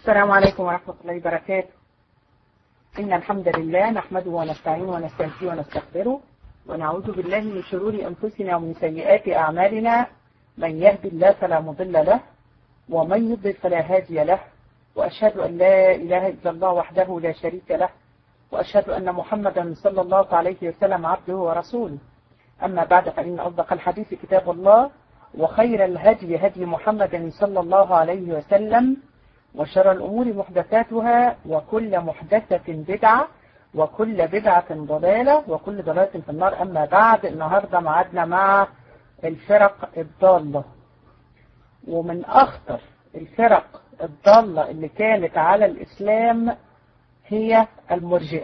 السلام عليكم ورحمة الله وبركاته إن الحمد لله نحمده ونستعينه ونستهديه ونستغفره ونعوذ بالله من شرور أنفسنا ومن سيئات أعمالنا من يهدي الله فلا مضل له ومن يضلل فلا هادي له وأشهد أن لا إله إلا الله وحده لا شريك له وأشهد أن محمدا صلى الله عليه وسلم عبده ورسوله أما بعد فإن أصدق الحديث كتاب الله وخير الهدي هدي محمد صلى الله عليه وسلم وشر الأمور محدثاتها وكل محدثة بدعة وكل بدعة ضلالة وكل ضلالة في النار أما بعد النهاردة معادنا مع الفرق الضالة ومن أخطر الفرق الضالة اللي كانت على الإسلام هي المرجئة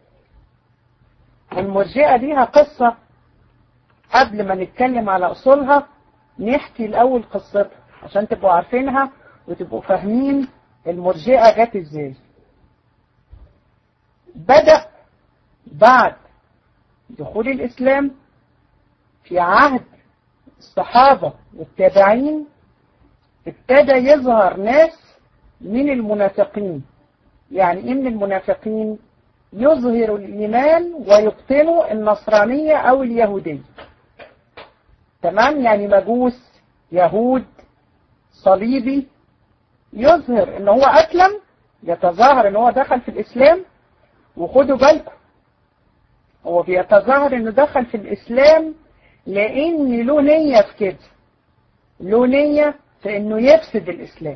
المرجئة ليها قصة قبل ما نتكلم على أصولها نحكي الأول قصتها عشان تبقوا عارفينها وتبقوا فاهمين المرجئة جت ازاي بدأ بعد دخول الإسلام في عهد الصحابة والتابعين ابتدى يظهر ناس من المنافقين يعني ايه من المنافقين يظهر الإيمان ويبطنوا النصرانية أو اليهودية تمام يعني مجوس يهود صليبي يظهر ان هو اسلم يتظاهر ان هو دخل في الاسلام وخدوا بالكم هو بيتظاهر انه دخل في الاسلام لان له نية في كده له نية في انه يفسد الاسلام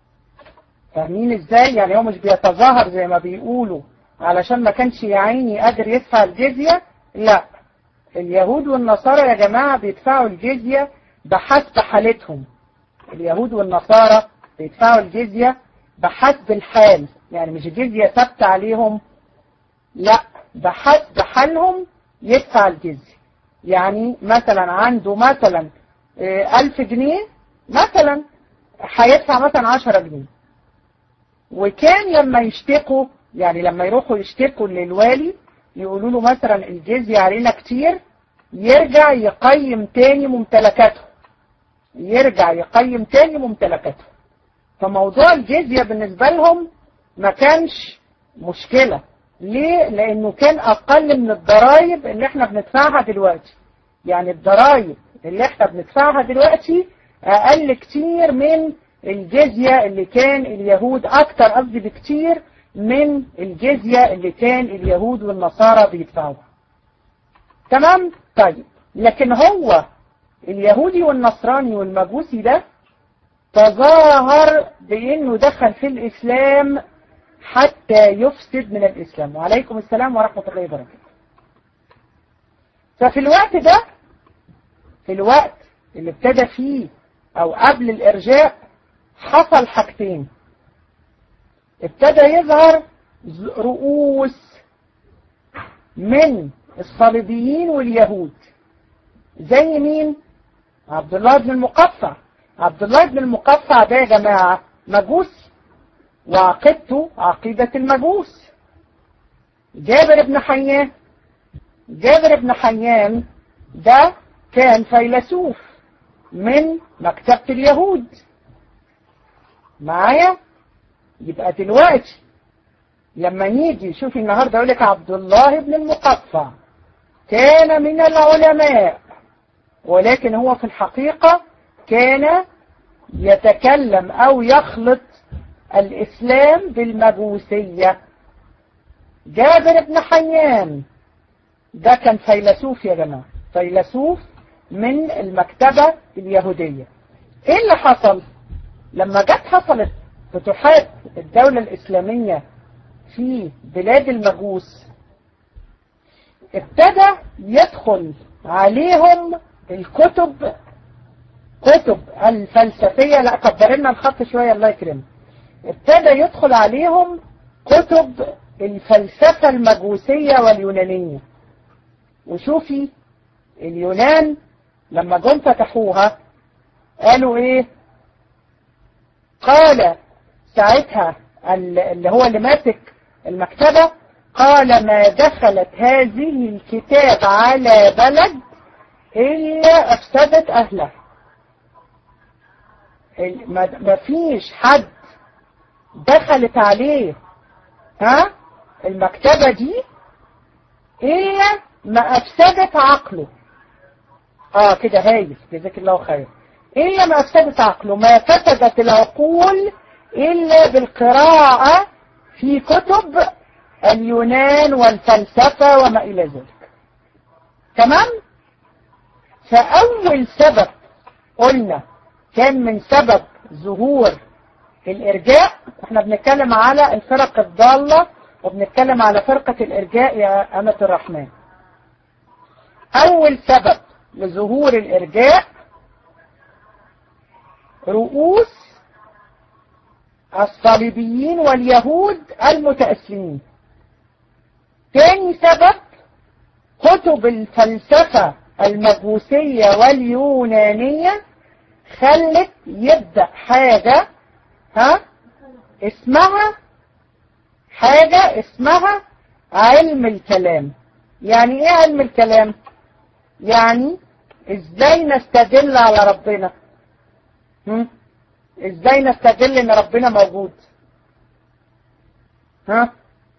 فاهمين ازاي يعني هو مش بيتظاهر زي ما بيقولوا علشان ما كانش يا عيني قادر يدفع الجزية لا اليهود والنصارى يا جماعة بيدفعوا الجزية بحسب حالتهم اليهود والنصارى بيدفعوا الجزية بحسب الحال يعني مش الجزية ثابتة عليهم لا بحسب حالهم يدفع الجزية يعني مثلا عنده مثلا ألف جنيه مثلا هيدفع مثلا عشرة جنيه وكان لما يشتكوا يعني لما يروحوا يشتكوا للوالي يقولوا له مثلا الجزية علينا كتير يرجع يقيم تاني ممتلكاته يرجع يقيم تاني ممتلكاته فموضوع الجزية بالنسبة لهم ما كانش مشكلة ليه؟ لأنه كان أقل من الضرائب اللي احنا بندفعها دلوقتي يعني الضرائب اللي احنا بندفعها دلوقتي أقل كتير من الجزية اللي كان اليهود أكتر قصدي بكتير من الجزية اللي كان اليهود والنصارى بيدفعوها تمام؟ طيب لكن هو اليهودي والنصراني والمجوسي ده تظاهر بأنه دخل في الإسلام حتى يفسد من الإسلام وعليكم السلام ورحمة الله وبركاته ففي الوقت ده في الوقت اللي ابتدى فيه أو قبل الإرجاء حصل حاجتين ابتدى يظهر رؤوس من الصليبيين واليهود زي مين عبد الله بن المقفع عبد الله بن المقفع ده يا جماعة مجوس وعقيدته عقيدة المجوس جابر بن حيان جابر بن حيان ده كان فيلسوف من مكتبة اليهود معايا يبقى دلوقتي لما نيجي شوفي النهاردة يقول لك عبد الله بن المقفع كان من العلماء ولكن هو في الحقيقة كان يتكلم أو يخلط الإسلام بالمجوسية جابر بن حيان ده كان فيلسوف يا جماعة فيلسوف من المكتبة اليهودية ايه اللي حصل لما جت حصلت فتوحات الدولة الإسلامية في بلاد المجوس ابتدى يدخل عليهم الكتب كتب الفلسفية لا كبر لنا الخط شوية الله يكرمك ابتدى يدخل عليهم كتب الفلسفة المجوسية واليونانية وشوفي اليونان لما جم فتحوها قالوا ايه قال ساعتها اللي هو اللي ماسك المكتبة قال ما دخلت هذه الكتاب على بلد إلا أفسدت أهلها ما فيش حد دخلت عليه ها المكتبة دي إلا ما أفسدت عقله آه كده هايل جزاك الله خير إلا ما أفسدت عقله ما فسدت العقول إلا بالقراءة في كتب اليونان والفلسفة وما إلى ذلك تمام فأول سبب قلنا كان من سبب ظهور الإرجاء احنا بنتكلم على الفرق الضالة وبنتكلم على فرقة الإرجاء يا أمة الرحمن أول سبب لظهور الإرجاء رؤوس الصليبيين واليهود المتأسلمين تاني سبب كتب الفلسفة المجوسية واليونانية خلت يبدأ حاجة ها اسمها حاجة اسمها علم الكلام يعني ايه علم الكلام يعني ازاي نستدل على ربنا هم؟ ازاي نستدل ان ربنا موجود ها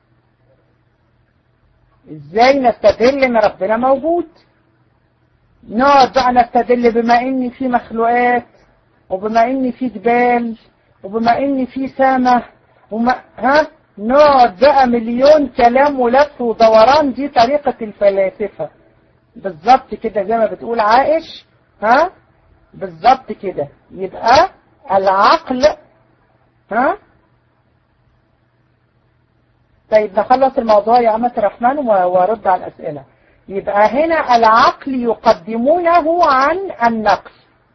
ازاي نستدل ان ربنا موجود نقعد بقى نستدل بما ان في مخلوقات وبما ان في جبال وبما ان في سماء وما ها نقعد بقى مليون كلام ولف ودوران دي طريقة الفلاسفة بالظبط كده زي ما بتقول عائش ها بالظبط كده يبقى العقل ها طيب نخلص الموضوع يا أمة الرحمن وارد على الأسئلة يبقى هنا العقل يقدمونه عن النقل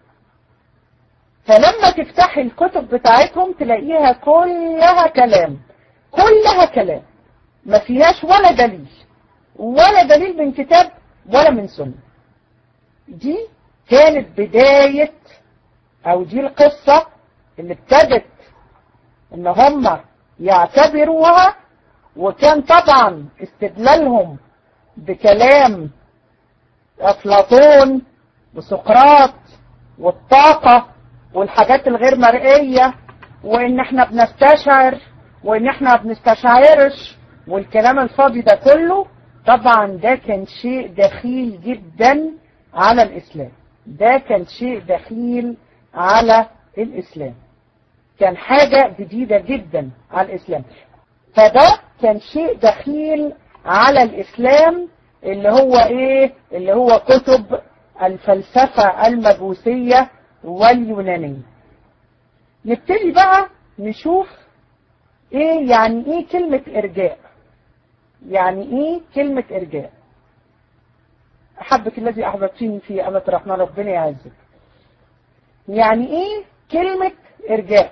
فلما تفتح الكتب بتاعتهم تلاقيها كلها كلام كلها كلام ما فيهاش ولا دليل ولا دليل من كتاب ولا من سنة دي كانت بداية او دي القصة اللي ابتدت ان هم يعتبروها وكان طبعا استدلالهم بكلام افلاطون وسقراط والطاقة والحاجات الغير مرئية وان احنا بنستشعر وان احنا ما بنستشعرش والكلام الفاضي ده كله طبعا ده كان شيء دخيل جدا على الاسلام ده كان شيء دخيل على الاسلام كان حاجة جديدة جدا على الاسلام فده كان شيء دخيل على الاسلام اللي هو ايه اللي هو كتب الفلسفة المجوسية واليونانية نبتدي بقى نشوف ايه يعني ايه كلمة ارجاء يعني ايه كلمة ارجاء احبك الذي احببتني في امة الرحمن ربنا يعزك يعني ايه كلمة ارجاء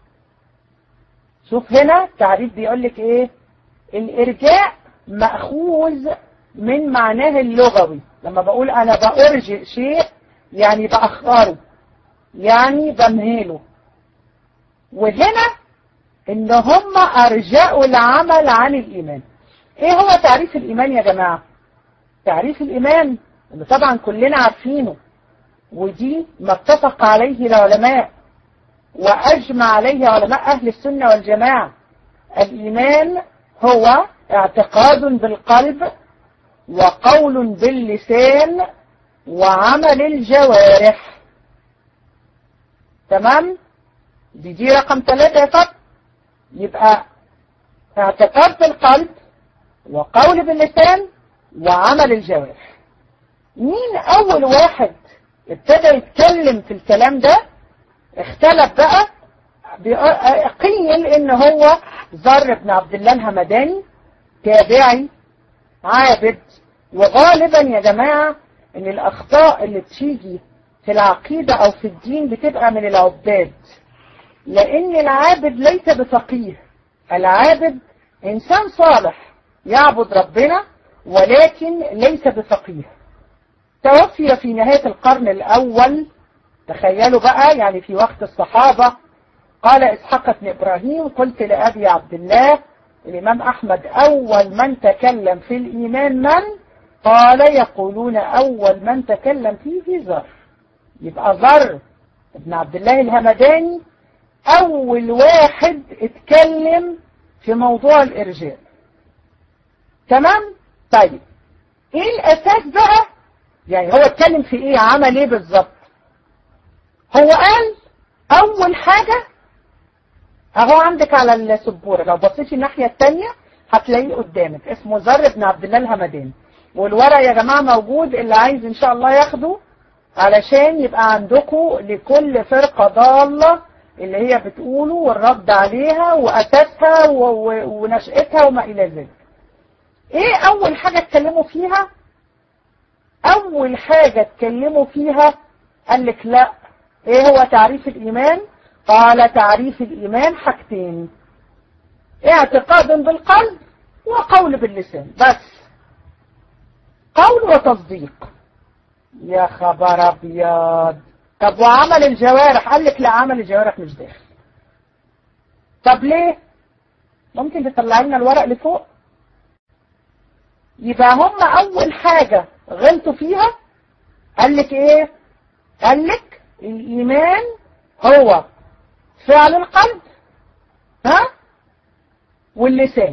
شوف هنا تعريف بيقول لك ايه الارجاء مأخوذ من معناه اللغوي لما بقول انا بأرجئ شيء يعني بأخره يعني بمهله وهنا ان هم ارجأوا العمل عن الايمان ايه هو تعريف الايمان يا جماعة تعريف الايمان اللي طبعا كلنا عارفينه ودي ما اتفق عليه العلماء واجمع عليه علماء اهل السنة والجماعة الايمان هو اعتقاد بالقلب وقول باللسان وعمل الجوارح تمام دي دي رقم ثلاثة يا فضل يبقى اعتقاد بالقلب وقول باللسان وعمل الجوارح مين اول واحد ابتدى يتكلم في الكلام ده اختلف بقى قيل ان هو زر بن عبد الله الهمداني تابعي عابد وغالبا يا جماعة ان الاخطاء اللي بتيجي في العقيدة او في الدين بتبقى من العباد لان العابد ليس بفقيه العابد انسان صالح يعبد ربنا ولكن ليس بفقيه توفي في نهاية القرن الاول تخيلوا بقى يعني في وقت الصحابة قال اسحاق بن ابراهيم قلت لابي عبد الله الامام احمد اول من تكلم في الايمان من قال يقولون اول من تكلم فيه زر يبقى زر ابن عبد الله الهمداني اول واحد اتكلم في موضوع الارجاء تمام طيب ايه الاساس بقى يعني هو اتكلم في ايه عمل ايه بالظبط هو قال اول حاجة اهو عندك على السبورة لو بصيتي الناحية التانية هتلاقيه قدامك اسمه زر بن عبد الله الهمداني والورق يا جماعة موجود اللي عايز ان شاء الله ياخده علشان يبقى عندكم لكل فرقة ضالة اللي هي بتقوله والرد عليها واساسها ونشأتها وما الى ذلك ايه اول حاجة اتكلموا فيها اول حاجة اتكلموا فيها قال لك لا ايه هو تعريف الايمان قال تعريف الايمان حاجتين اعتقاد بالقلب وقول باللسان بس قول وتصديق يا خبر ابيض طب وعمل الجوارح قال لك لا عمل الجوارح مش داخل طب ليه ممكن تطلعي لنا الورق لفوق يبقى هم اول حاجة غلطوا فيها قال لك ايه قال لك الايمان هو فعل القلب ها واللسان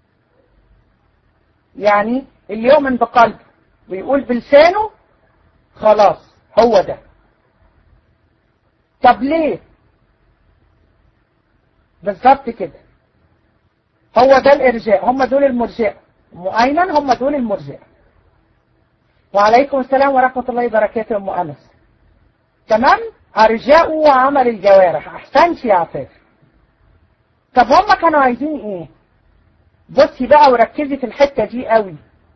يعني اللي يؤمن بقلبه ويقول بلسانه خلاص هو ده طب ليه بالظبط كده هو ده الارجاء هم دول المرجئه ام ايمن هم دول المرجئه وعليكم السلام ورحمه الله وبركاته ام انس تمام ارجاءوا وعمل الجوارح احسنت يا عفاف طب هم كانوا عايزين ايه بصي بقى وركزي في الحته دي قوي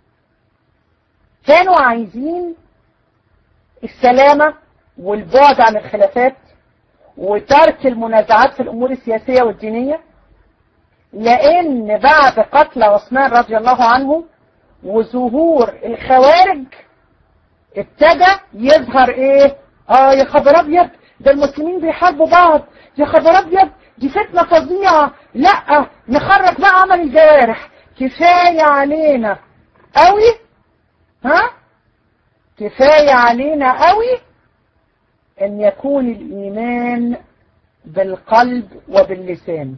كانوا عايزين السلامه والبعد عن الخلافات وترك المنازعات في الامور السياسيه والدينيه لان بعد قتل عثمان رضي الله عنه وظهور الخوارج ابتدى يظهر ايه اه يا خبر ابيض ده المسلمين بيحاربوا بعض يا خبر ابيض دي فتنة فظيعة لا نخرج بقى عمل الجوارح كفاية علينا قوي ها كفاية علينا قوي ان يكون الايمان بالقلب وباللسان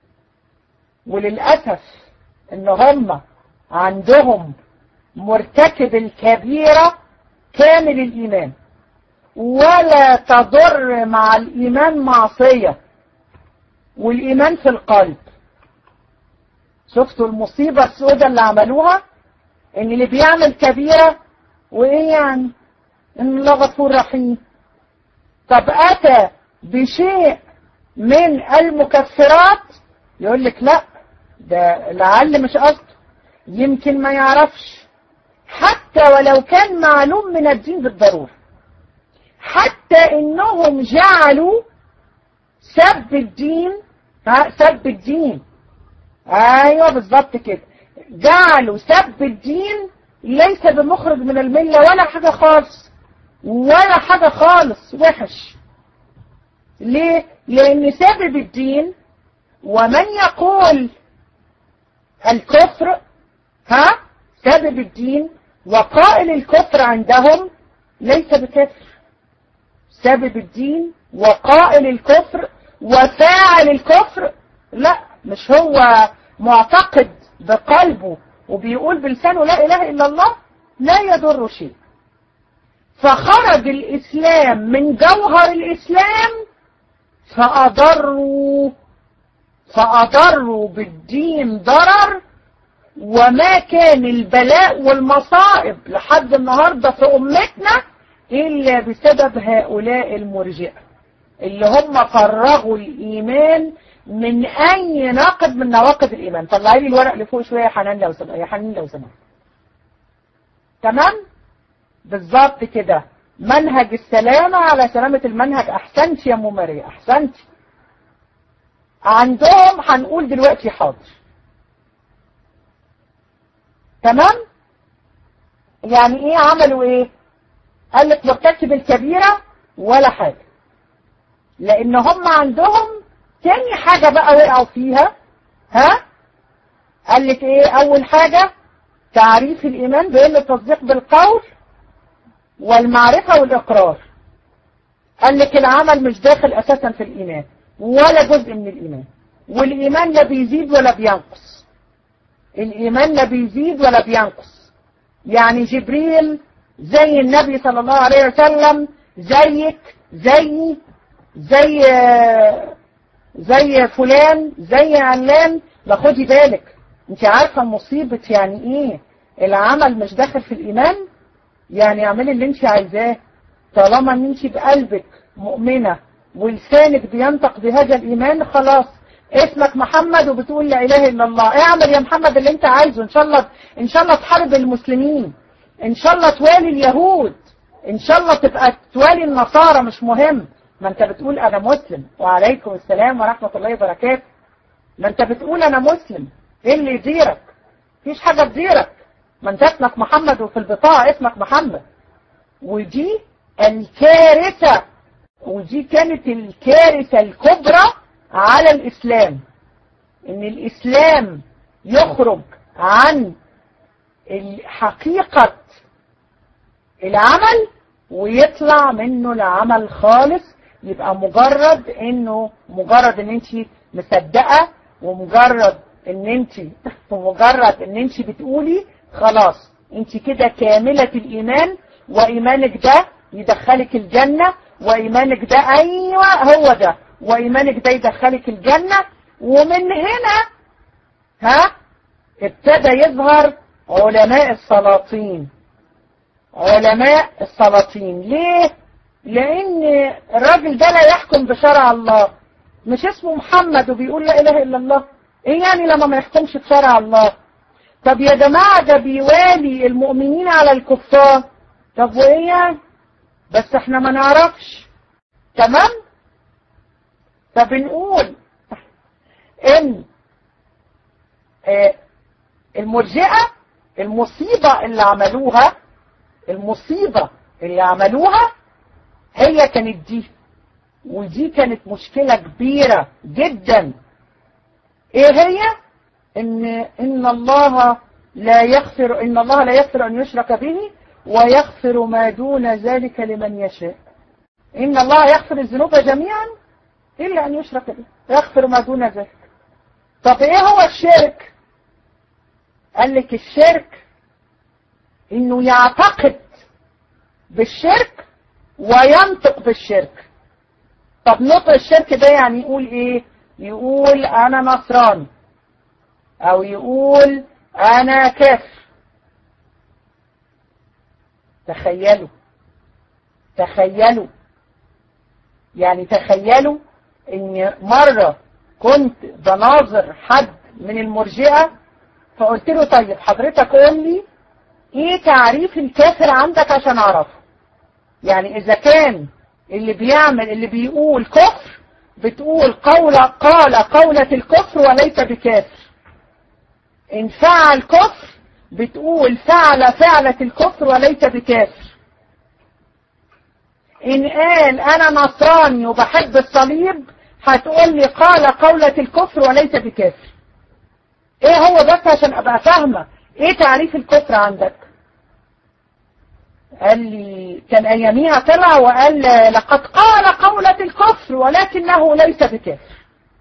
وللأسف ان هم عندهم مرتكب الكبيرة كامل الايمان ولا تضر مع الايمان معصية والايمان في القلب شفتوا المصيبة السوداء اللي عملوها ان اللي بيعمل كبيرة وايه يعني ان الله غفور رحيم طب اتى بشيء من المكفرات يقول لك لا ده لعل مش قصده يمكن ما يعرفش حتى ولو كان معلوم من الدين بالضرورة حتى انهم جعلوا سب الدين ها سب الدين ايوه بالظبط كده جعلوا سب الدين ليس بمخرج من الملة ولا حاجة خالص ولا حاجة خالص وحش ليه لان سبب الدين ومن يقول الكفر ها سبب الدين وقائل الكفر عندهم ليس بكفر سبب الدين وقائل الكفر وفاعل الكفر لا مش هو معتقد بقلبه وبيقول بلسانه لا إله إلا الله لا يضر شيء فخرج الإسلام من جوهر الإسلام فأضروا فأضروا بالدين ضرر وما كان البلاء والمصائب لحد النهاردة في أمتنا إلا بسبب هؤلاء المرجئة اللي هم فرغوا الإيمان من أي ناقد من نواقض الإيمان طلعي لي الورق اللي فوق شوية يا حنان لو سمحت يا حنين لو سمحت تمام بالظبط كده منهج السلامة على سلامة المنهج أحسنت يا أم ماريا أحسنت عندهم هنقول دلوقتي حاضر تمام يعني ايه عملوا ايه قال لك مرتكب الكبيرة ولا حاجة لان هم عندهم تاني حاجة بقى وقعوا فيها ها قال لك ايه اول حاجة تعريف الايمان بان التصديق بالقول والمعرفة والاقرار قال لك العمل مش داخل اساسا في الايمان ولا جزء من الإيمان والإيمان لا بيزيد ولا بينقص الإيمان لا بيزيد ولا بينقص يعني جبريل زي النبي صلى الله عليه وسلم زيك زي زي زي فلان زي علان لا خدي بالك انت عارفة مصيبة يعني ايه العمل مش داخل في الإيمان يعني اعملي اللي انت عايزاه طالما ان انت بقلبك مؤمنة ولسانك بينطق بهذا الإيمان خلاص اسمك محمد وبتقول لا إله إلا الله اعمل يا محمد اللي انت عايزه ان شاء الله ان شاء الله تحارب المسلمين ان شاء الله توالي اليهود ان شاء الله تبقى توالي النصارى مش مهم ما انت بتقول انا مسلم وعليكم السلام ورحمة الله وبركاته ما انت بتقول انا مسلم ايه اللي يديرك مفيش حاجة تديرك ما انت اسمك محمد وفي البطاقة اسمك محمد ودي الكارثة ودي كانت الكارثة الكبرى على الإسلام إن الإسلام يخرج عن حقيقة العمل ويطلع منه العمل خالص يبقى مجرد انه مجرد ان انت مصدقة ومجرد ان انت ومجرد ان انت بتقولي خلاص انت كده كاملة الايمان وايمانك ده يدخلك الجنة وايمانك ده ايوه هو ده وايمانك ده يدخلك الجنة ومن هنا ها ابتدى يظهر علماء السلاطين علماء السلاطين ليه لان الراجل ده لا يحكم بشرع الله مش اسمه محمد وبيقول لا اله الا الله ايه يعني لما ما يحكمش بشرع الله طب يا جماعة ده بيوالي المؤمنين على الكفار طب وايه يعني بس احنا ما نعرفش تمام فبنقول ان اه المرجئة المصيبة اللي عملوها المصيبة اللي عملوها هي كانت دي ودي كانت مشكلة كبيرة جدا ايه هي ان ان الله لا يغفر ان الله لا يغفر ان يشرك به ويغفر ما دون ذلك لمن يشاء ان الله يغفر الذنوب جميعا الا ان يشرك به يغفر ما دون ذلك طب ايه هو الشرك قال لك الشرك انه يعتقد بالشرك وينطق بالشرك طب نطق الشرك ده يعني يقول ايه يقول انا نصراني او يقول انا كافر تخيلوا تخيلوا يعني تخيلوا ان مرة كنت بناظر حد من المرجئة فقلت له طيب حضرتك قول لي ايه تعريف الكافر عندك عشان اعرفه يعني اذا كان اللي بيعمل اللي بيقول كفر بتقول قول قال قولة الكفر وليس بكافر ان فعل كفر بتقول فعل فعلة الكفر وليس بكافر ان قال انا نصراني وبحب الصليب هتقول لي قال قولة الكفر وليس بكافر ايه هو بس عشان ابقى فاهمة ايه تعريف الكفر عندك قال لي كان اياميها طلع وقال لقد قال قولة الكفر ولكنه ليس بكافر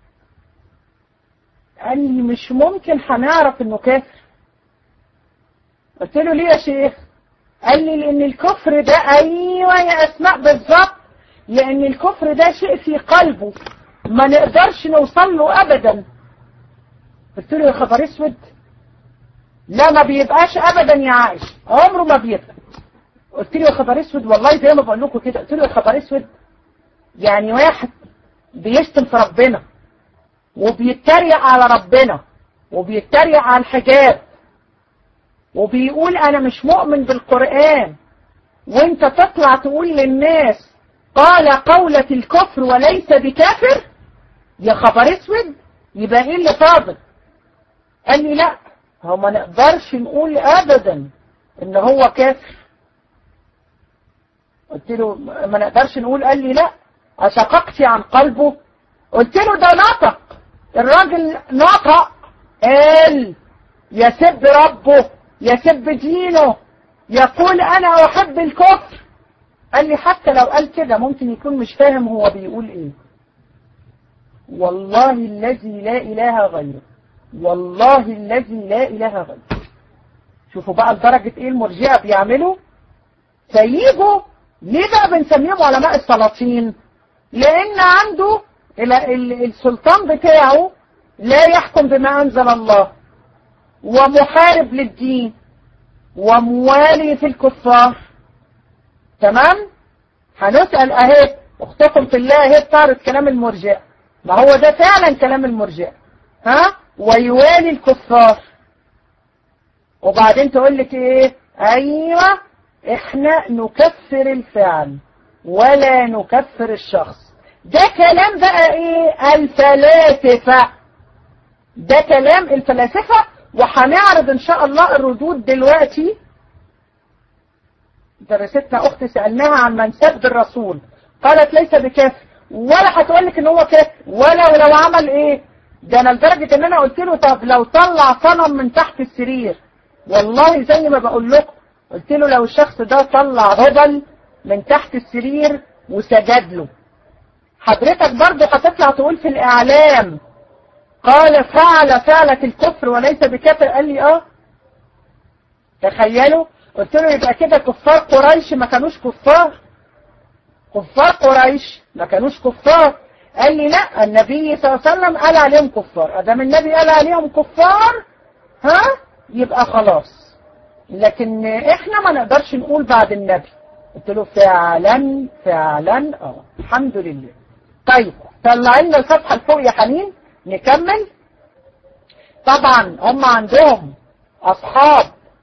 قال لي مش ممكن هنعرف انه كافر قلت له ليه يا شيخ قال لي لان الكفر ده ايوه يا اسماء بالظبط لان الكفر ده شيء في قلبه ما نقدرش نوصل له ابدا قلت له يا خبر اسود لا ما بيبقاش ابدا يا عائش عمره ما بيبقى قلت له يا خبر اسود والله زي ما بقول لكم كده قلت له يا خبر اسود يعني واحد بيشتم في ربنا وبيتريق على ربنا وبيتريق على الحجاب وبيقول انا مش مؤمن بالقرآن وانت تطلع تقول للناس قال قولة الكفر وليس بكافر يا خبر اسود يبقى ايه اللي فاضل قال لي لا هو ما نقدرش نقول ابدا ان هو كافر قلت له ما نقدرش نقول قال لي لا أشققتي عن قلبه قلت له ده نطق الراجل نطق قال يسب ربه يسب دينه يقول أنا أحب الكفر قال لي حتى لو قال كده ممكن يكون مش فاهم هو بيقول إيه والله الذي لا إله غيره والله الذي لا إله غيره شوفوا بقى لدرجة ايه المرجئة بيعملوا فييجوا ليه بقى بنسميهم علماء السلاطين لان عنده السلطان بتاعه لا يحكم بما انزل الله ومحارب للدين وموالي في الكفار تمام هنسأل اهي اختكم في الله اهي بتعرض كلام المرجئة ما هو ده فعلا كلام المرجئة ها ويوالي الكفار وبعدين تقول لك ايه ايوه احنا نكفر الفعل ولا نكفر الشخص ده كلام بقى ايه الفلاسفة ده كلام الفلاسفة وهنعرض ان شاء الله الردود دلوقتي درستنا اختي سألناها عن من سب الرسول قالت ليس بكافر ولا هتقول لك ان هو كافر ولا ولو عمل ايه ده انا لدرجة ان انا قلت له طب لو طلع صنم من تحت السرير والله زي ما بقول لكم قلت له لو الشخص ده طلع هبل من تحت السرير وسجد له حضرتك برضه هتطلع تقول في الاعلام قال فعل فعلة الكفر وليس بكافر قال لي اه تخيلوا قلت له يبقى كده كفار قريش ما كانوش كفار كفار قريش ما كانوش كفار قال لي لا النبي صلى الله عليه وسلم قال عليهم كفار ادام النبي قال عليهم كفار ها يبقى خلاص لكن احنا ما نقدرش نقول بعد النبي قلت له فعلا فعلا اه الحمد لله طيب طلع لنا الصفحه لفوق يا حنين نكمل طبعا هم عندهم اصحاب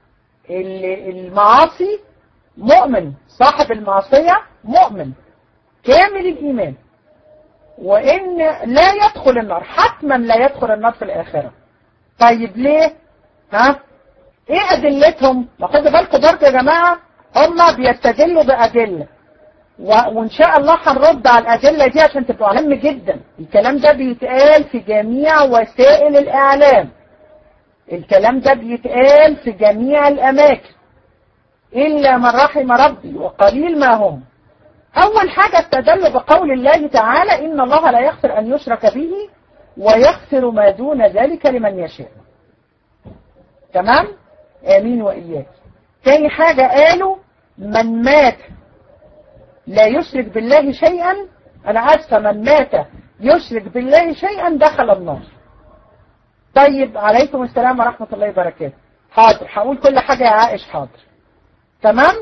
المعاصي مؤمن صاحب المعصية مؤمن كامل الإيمان وإن لا يدخل النار حتما لا يدخل النار في الآخرة طيب ليه ها ايه أدلتهم ما خدوا بالكم برضه يا جماعة هم بيستدلوا بأدلة وإن شاء الله هنرد على الأدلة دي عشان تبقوا مهم جدا الكلام ده بيتقال في جميع وسائل الإعلام الكلام ده بيتقال في جميع الأماكن إلا من رحم ربي وقليل ما هم أول حاجة استدل بقول الله تعالى إن الله لا يغفر أن يشرك به ويغفر ما دون ذلك لمن يشاء تمام آمين وإياك تاني حاجة قالوا من مات لا يشرك بالله شيئا أنا أسفة من مات يشرك بالله شيئا دخل النار طيب عليكم السلام ورحمة الله وبركاته حاضر هقول كل حاجة يا عائش حاضر تمام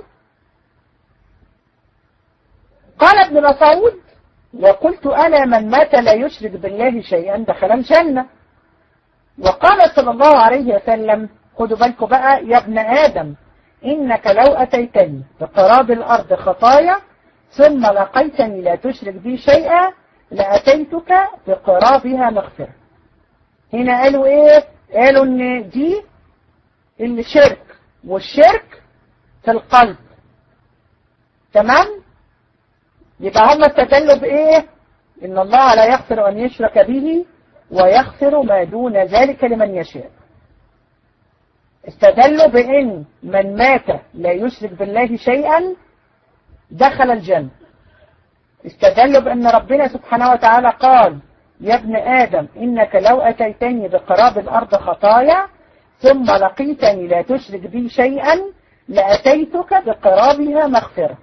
قال ابن مسعود وقلت أنا من مات لا يشرك بالله شيئا دخل الجنة وقال صلى الله عليه وسلم خدوا بالكم بقى يا ابن آدم إنك لو أتيتني بقراب الأرض خطايا ثم لقيتني لا تشرك بي شيئا لأتيتك بقرابها مغفرة هنا قالوا ايه قالوا ان دي الشرك والشرك في القلب تمام يبقى هم استدلوا بايه ان الله لا يغفر ان يشرك به ويغفر ما دون ذلك لمن يشاء استدلوا بان من مات لا يشرك بالله شيئا دخل الجنة استدلوا بان ربنا سبحانه وتعالى قال يا ابن آدم إنك لو أتيتني بقراب الأرض خطايا ثم لقيتني لا تشرك بي شيئا لأتيتك بقرابها مغفرة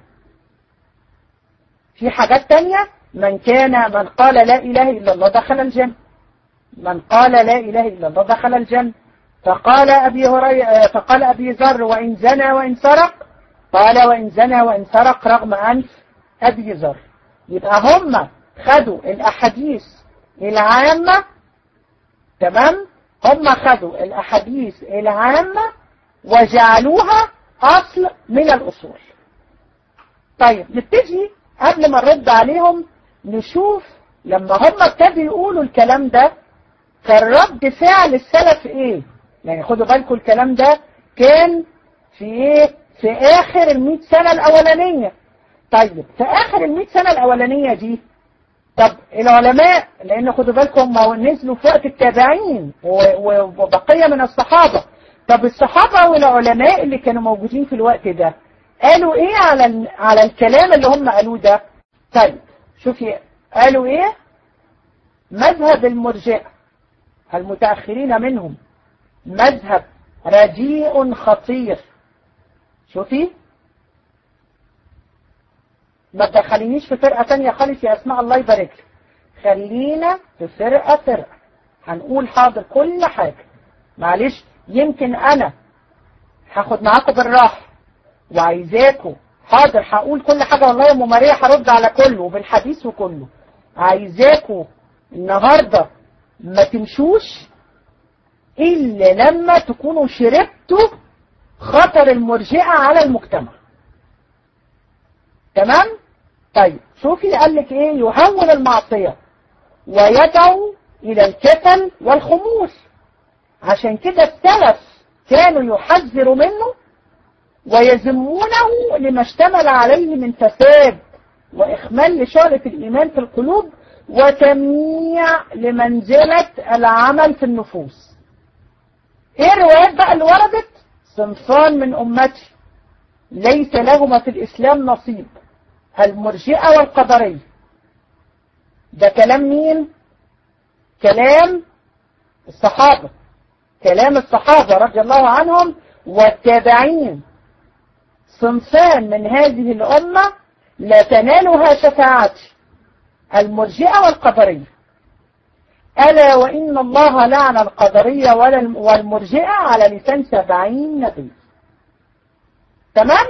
في حاجات تانية من كان من قال لا إله إلا الله دخل الجنة من قال لا إله إلا الله دخل الجنة فقال أبي هريرة فقال أبي ذر وإن زنى وإن سرق قال وإن زنى وإن سرق رغم أنف أبي ذر يبقى هم خدوا الأحاديث العامة تمام هم خدوا الأحاديث العامة وجعلوها أصل من الأصول طيب نبتدي قبل ما نرد عليهم نشوف لما هم ابتدوا يقولوا الكلام ده كان رد فعل السلف ايه يعني خدوا بالكم الكلام ده كان في ايه في اخر المئة سنة الاولانية طيب في اخر المئة سنة الاولانية دي طب العلماء لان خدوا بالكم ما نزلوا في وقت التابعين وبقية من الصحابة طب الصحابة والعلماء اللي كانوا موجودين في الوقت ده قالوا ايه على على الكلام اللي هم قالوه ده طيب شوفي قالوا ايه مذهب المرجئة المتأخرين منهم مذهب رديء خطير شوفي ما تدخلينيش في فرقة تانية خالص يا اسماء الله يبارك لك خلينا في فرقة فرقة هنقول حاضر كل حاجة معلش يمكن انا هاخد معاكم بالراحة وعايزاكم حاضر هقول كل حاجة والله يا ام ماريا هرد على كله وبالحديث وكله عايزاكم النهاردة ما تمشوش إلا لما تكونوا شربتوا خطر المرجئة على المجتمع تمام طيب شوفي قال لك ايه يهون المعصية ويدعو الى الكسل والخمول عشان كده السلف كانوا يحذروا منه ويذمونه لما اشتمل عليه من فساد وإخمال لشارة الإيمان في القلوب وتمييع لمنزلة العمل في النفوس ايه الروايات بقى اللي وردت صنفان من أمتي ليس لهما في الإسلام نصيب المرجئة والقدرية ده كلام مين كلام الصحابة كلام الصحابة رضي الله عنهم والتابعين صنفان من هذه الأمة لا تنالها شفاعتي المرجئة والقدرية ألا وإن الله لعن القدرية والمرجئة على لسان سبعين نبي تمام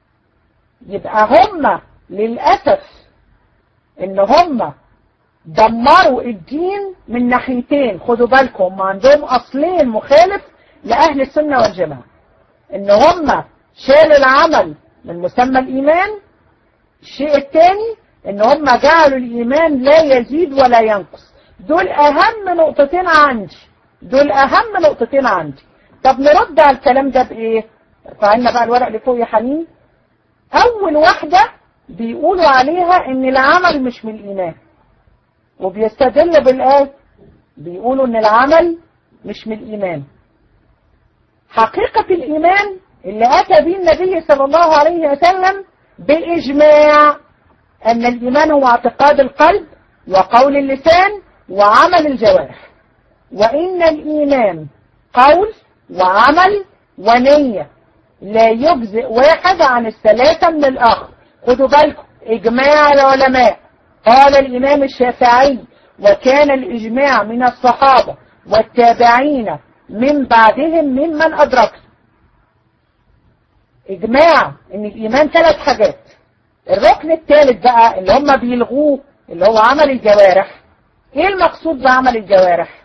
يبقى هم للأسف إن هم دمروا الدين من ناحيتين خدوا بالكم عندهم أصلين مخالف لأهل السنة والجماعة إن هم شالوا العمل من مسمى الإيمان الشيء الثاني إن هم جعلوا الإيمان لا يزيد ولا ينقص دول أهم نقطتين عندي دول أهم نقطتين عندي طب نرد على الكلام ده بإيه فعلنا بقى الورق اللي فوق يا حنين أول واحدة بيقولوا عليها إن العمل مش من الإيمان وبيستدل بالآية بيقولوا إن العمل مش من الإيمان حقيقة الإيمان اللي أتى به النبي صلى الله عليه وسلم بإجماع أن الإيمان هو اعتقاد القلب وقول اللسان وعمل الجوارح وإن الإيمان قول وعمل ونية لا يجزئ واحد عن الثلاثة من الآخر خدوا بالكم إجماع العلماء قال الإمام الشافعي وكان الإجماع من الصحابة والتابعين من بعدهم ممن أدركه إجماع إن الإيمان ثلاث حاجات الركن الثالث بقى اللي هم بيلغوه اللي هو عمل الجوارح إيه المقصود بعمل الجوارح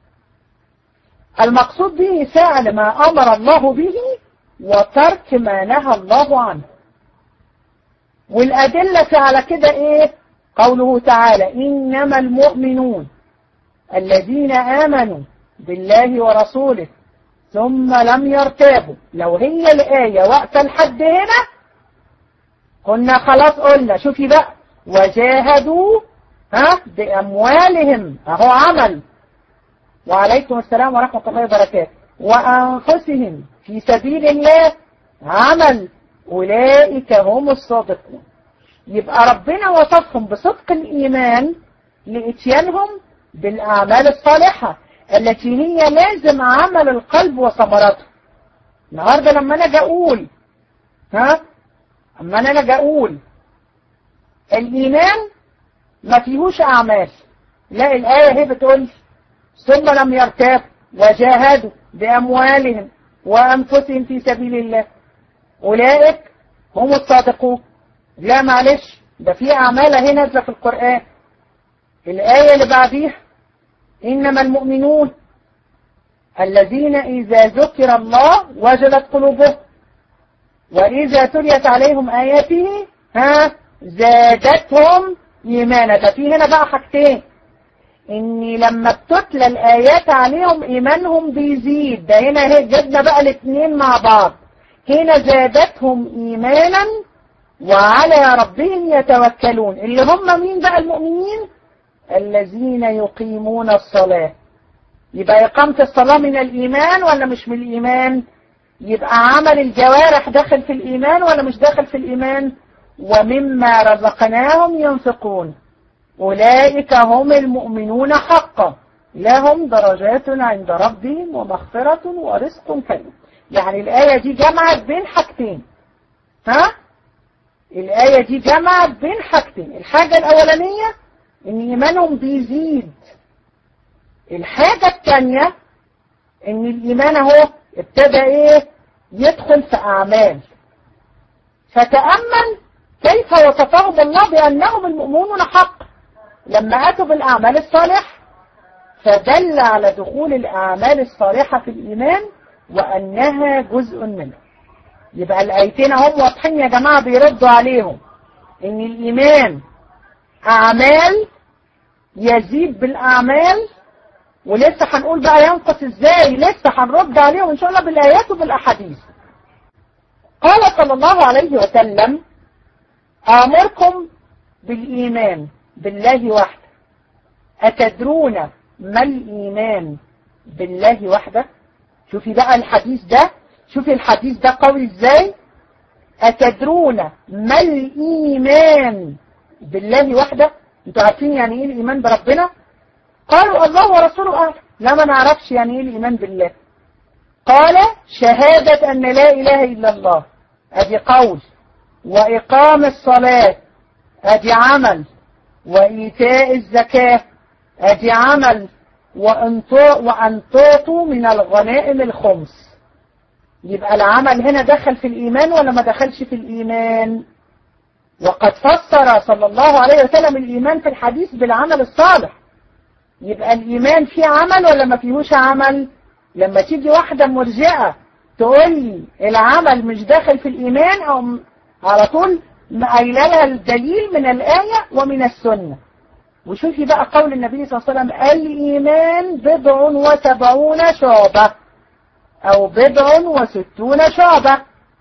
المقصود به فعل ما أمر الله به وترك ما نهى الله عنه والأدلة على كده إيه قوله تعالى إنما المؤمنون الذين آمنوا بالله ورسوله ثم لم يرتابوا لو هي الآية وقت الحد هنا كنا خلاص قلنا شوفي بقى وجاهدوا ها بأموالهم أهو عمل وعليكم السلام ورحمة الله وبركاته وأنفسهم في سبيل الله عمل أولئك هم الصادقون يبقى ربنا وصفهم بصدق الإيمان لإتيانهم بالأعمال الصالحة التي هي لازم عمل القلب وثمرته النهارده لما انا اجي اقول ها اما انا اجي اقول الايمان ما فيهوش اعمال لا الايه هي بتقول ثم لم يرتاب وجاهدوا باموالهم وانفسهم في سبيل الله اولئك هم الصادقون لا معلش ده في اعمال اهي نازله في القران الايه اللي بعديها إنما المؤمنون الذين إذا ذكر الله وجلت قلوبهم وإذا تليت عليهم آياته ها زادتهم إيمانا ده في هنا بقى حاجتين إن لما بتتلى الآيات عليهم إيمانهم بيزيد ده هنا جبنا بقى الاثنين مع بعض هنا زادتهم إيمانا وعلى ربهم يتوكلون اللي هم مين بقى المؤمنين الذين يقيمون الصلاة يبقى إقامة الصلاة من الإيمان ولا مش من الإيمان يبقى عمل الجوارح داخل في الإيمان ولا مش داخل في الإيمان ومما رزقناهم ينفقون أولئك هم المؤمنون حقا لهم درجات عند ربهم ومغفرة ورزق كريم يعني الآية دي جمعت بين حاجتين ها الآية دي جمعت بين حاجتين الحاجة الأولانية إن إيمانهم بيزيد الحاجة الثانية إن الإيمان أهو ابتدى إيه يدخل في أعمال فتأمل كيف وصفهم الله بأنهم المؤمنون حق لما أتوا بالأعمال الصالحة فدل على دخول الأعمال الصالحة في الإيمان وأنها جزء منه يبقى الآيتين هم واضحين يا جماعة بيردوا عليهم إن الإيمان أعمال يزيد بالأعمال ولسه هنقول بقى ينقص إزاي لسه هنرد عليهم إن شاء الله بالآيات وبالأحاديث قال صلى الله عليه وسلم آمركم بالإيمان بالله وحده أتدرون ما الإيمان بالله وحده شوفي بقى الحديث ده شوفي الحديث ده قوي ازاي أتدرون ما الإيمان بالله وحده انتوا عارفين يعني ايه الإيمان بربنا قالوا الله ورسوله أعلم لا ما نعرفش يعني ايه الإيمان بالله قال شهادة أن لا إله إلا الله أدي قول وإقام الصلاة أدي عمل وإيتاء الزكاة أدي عمل وأن تعطوا من الغنائم الخمس يبقى العمل هنا دخل في الإيمان ولا ما دخلش في الإيمان وقد فسر صلى الله عليه وسلم الإيمان في الحديث بالعمل الصالح يبقى الإيمان فيه عمل ولا ما فيهوش عمل لما تيجي واحدة مرجئة تقول لي العمل مش داخل في الإيمان أو على طول قايله لها الدليل من الآية ومن السنة وشوفي بقى قول النبي صلى الله عليه وسلم الإيمان بضع وسبعون شعبة أو بضع وستون شعبة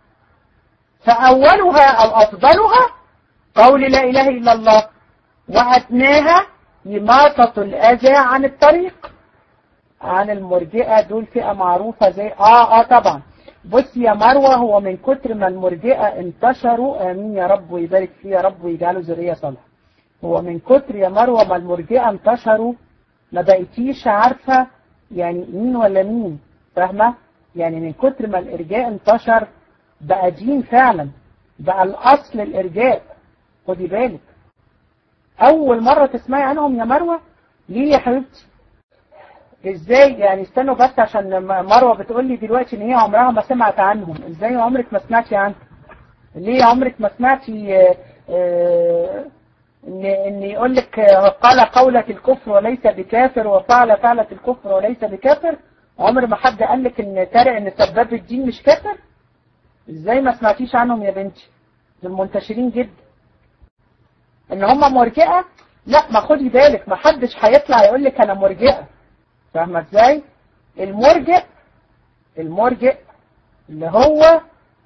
فأولها أو أفضلها قول لا إله إلا الله وأدناها إماطة الأذى عن الطريق عن المرجئة دول فئة معروفة زي آه آه طبعا بص يا مروة هو من كتر ما المرجئة انتشروا آمين يا رب ويبارك فيه يا رب ويجعله ذرية صالحة هو من كتر يا مروة ما المرجئة انتشروا ما بقيتيش عارفة يعني مين ولا مين فاهمة يعني من كتر ما الإرجاء انتشر بقى دين فعلا بقى الأصل الإرجاء خدي بالك أول مرة تسمعي عنهم يا مروة ليه يا حبيبتي ازاي يعني استنوا بس عشان مروة بتقول لي دلوقتي ان هي عمرها ما سمعت عنهم ازاي عمرك ما سمعتي عنهم ليه عمرك ما سمعتي اه اه ان ان يقول لك قال قولة الكفر وليس بكافر وفعل فعلة الكفر وليس بكافر عمر ما حد قال لك ان تارع ان سباب الدين مش كافر ازاي ما سمعتيش عنهم يا بنتي دول منتشرين جدا ان هم مرجئة لا ما خدي بالك ما حدش هيطلع يقول لك انا مرجئة فاهمة ازاي المرجئ المرجئ اللي هو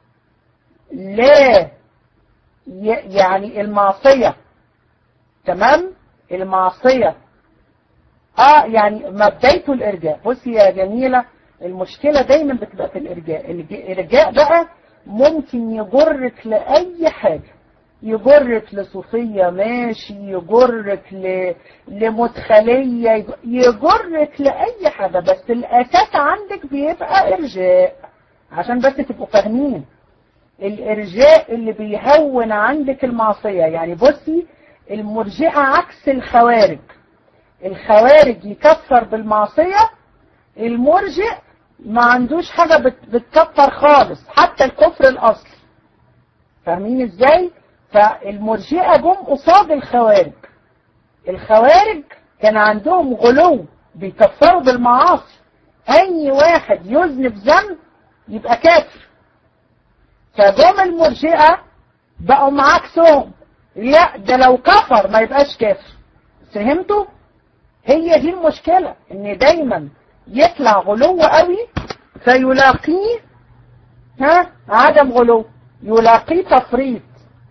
لا يعني المعصية تمام المعصية اه يعني مبدأته الارجاء بصي يا جميلة المشكلة دايما بتبقى في الارجاء الارجاء بقى ممكن يجرك لأي حاجة يجرك لصوفية ماشي يجرك ل... لمدخلية يجرك لأي حاجة بس الأساس عندك بيبقى إرجاء عشان بس تبقوا فاهمين الإرجاء اللي بيهون عندك المعصية يعني بصي المرجئة عكس الخوارج الخوارج يكفر بالمعصية المرجئ ما عندوش حاجة بت... بتكفر خالص حتى الكفر الأصلي فاهمين ازاي؟ فالمرجئة جم قصاد الخوارج الخوارج كان عندهم غلو بيكفروا بالمعاصي اي واحد يذنب ذنب يبقى كافر فجم المرجئة بقوا معاكسهم لا ده لو كفر ما يبقاش كافر فهمتوا هي دي المشكلة ان دايما يطلع غلو قوي فيلاقيه ها عدم غلو يلاقيه تفريط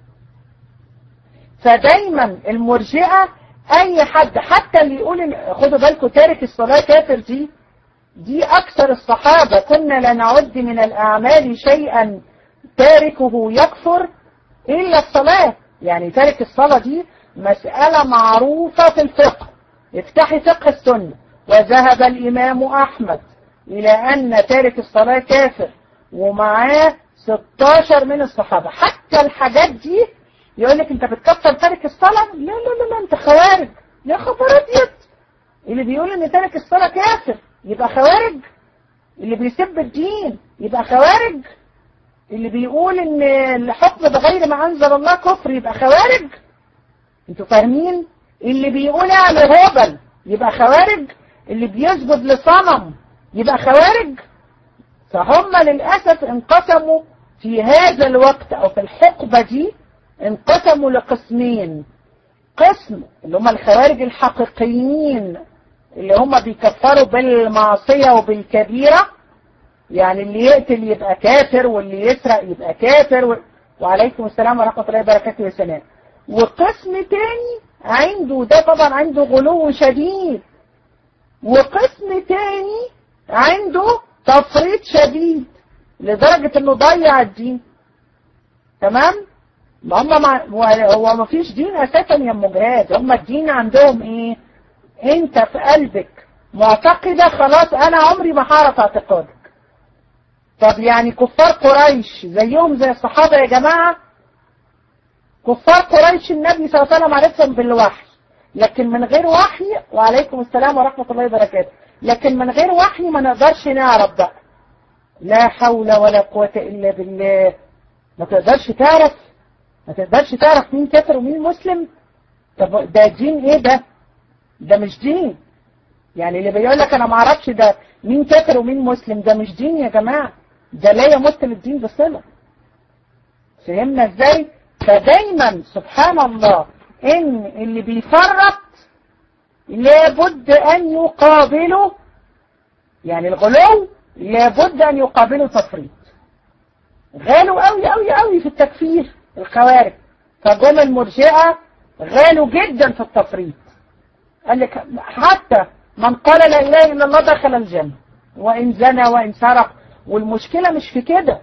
فدايما المرجئة اي حد حتى اللي يقول خدوا بالكم تارك الصلاة كافر دي دي اكثر الصحابة كنا لا نعد من الاعمال شيئا تاركه يكفر الا الصلاة يعني تارك الصلاة دي مسألة معروفة في الفقه افتحي فقه السنة وذهب الإمام أحمد إلى أن تارك الصلاة كافر ومعاه 16 من الصحابة حتى الحاجات دي يقول لك انت بتكفر تارك الصلاة لا لا لا, لا انت خوارج يا خبر ابيض اللي بيقول ان تارك الصلاة كافر يبقى خوارج اللي بيسب الدين يبقى خوارج اللي بيقول ان الحكم بغير ما انزل الله كفر يبقى خوارج انتوا فاهمين اللي بيقول اعمل هبل يبقى خوارج اللي بيسجد لصنم يبقى خوارج فهم للأسف انقسموا في هذا الوقت او في الحقبة دي انقسموا لقسمين قسم اللي هم الخوارج الحقيقيين اللي هم بيكفروا بالمعصية وبالكبيرة يعني اللي يقتل يبقى كافر واللي يسرق يبقى كافر و... وعليكم السلام ورحمة الله وبركاته يا سلام وقسم تاني عنده ده طبعا عنده غلو شديد وقسم تاني عنده تفريط شديد لدرجة انه ضيع الدين تمام هم مع... هو ما فيش دين اساسا يا ام جهاد هم الدين عندهم ايه انت في قلبك معتقدة خلاص انا عمري ما هعرف اعتقادك طب يعني كفار قريش زيهم زي الصحابة يا جماعة كفار قريش النبي صلى الله عليه وسلم عرفهم بالوحي لكن من غير وحي وعليكم السلام ورحمة الله وبركاته لكن من غير وحي ما نقدرش نعرف بقى لا حول ولا قوة إلا بالله ما تقدرش تعرف ما تقدرش تعرف مين كافر ومين مسلم طب ده دين ايه ده ده مش دين يعني اللي بيقول لك انا ما اعرفش ده مين كافر ومين مسلم ده مش دين يا جماعة ده لا يمت للدين بصلة فهمنا ازاي فدايما سبحان الله ان اللي بيفرط لابد ان يقابله يعني الغلو لابد ان يقابله تفريط غالوا قوي قوي قوي في التكفير الخوارج فجم المرجئة غالوا جدا في التفريط قال لك حتى من قال لا اله الا الله دخل الجنة وان زنى وان سرق والمشكلة مش في كده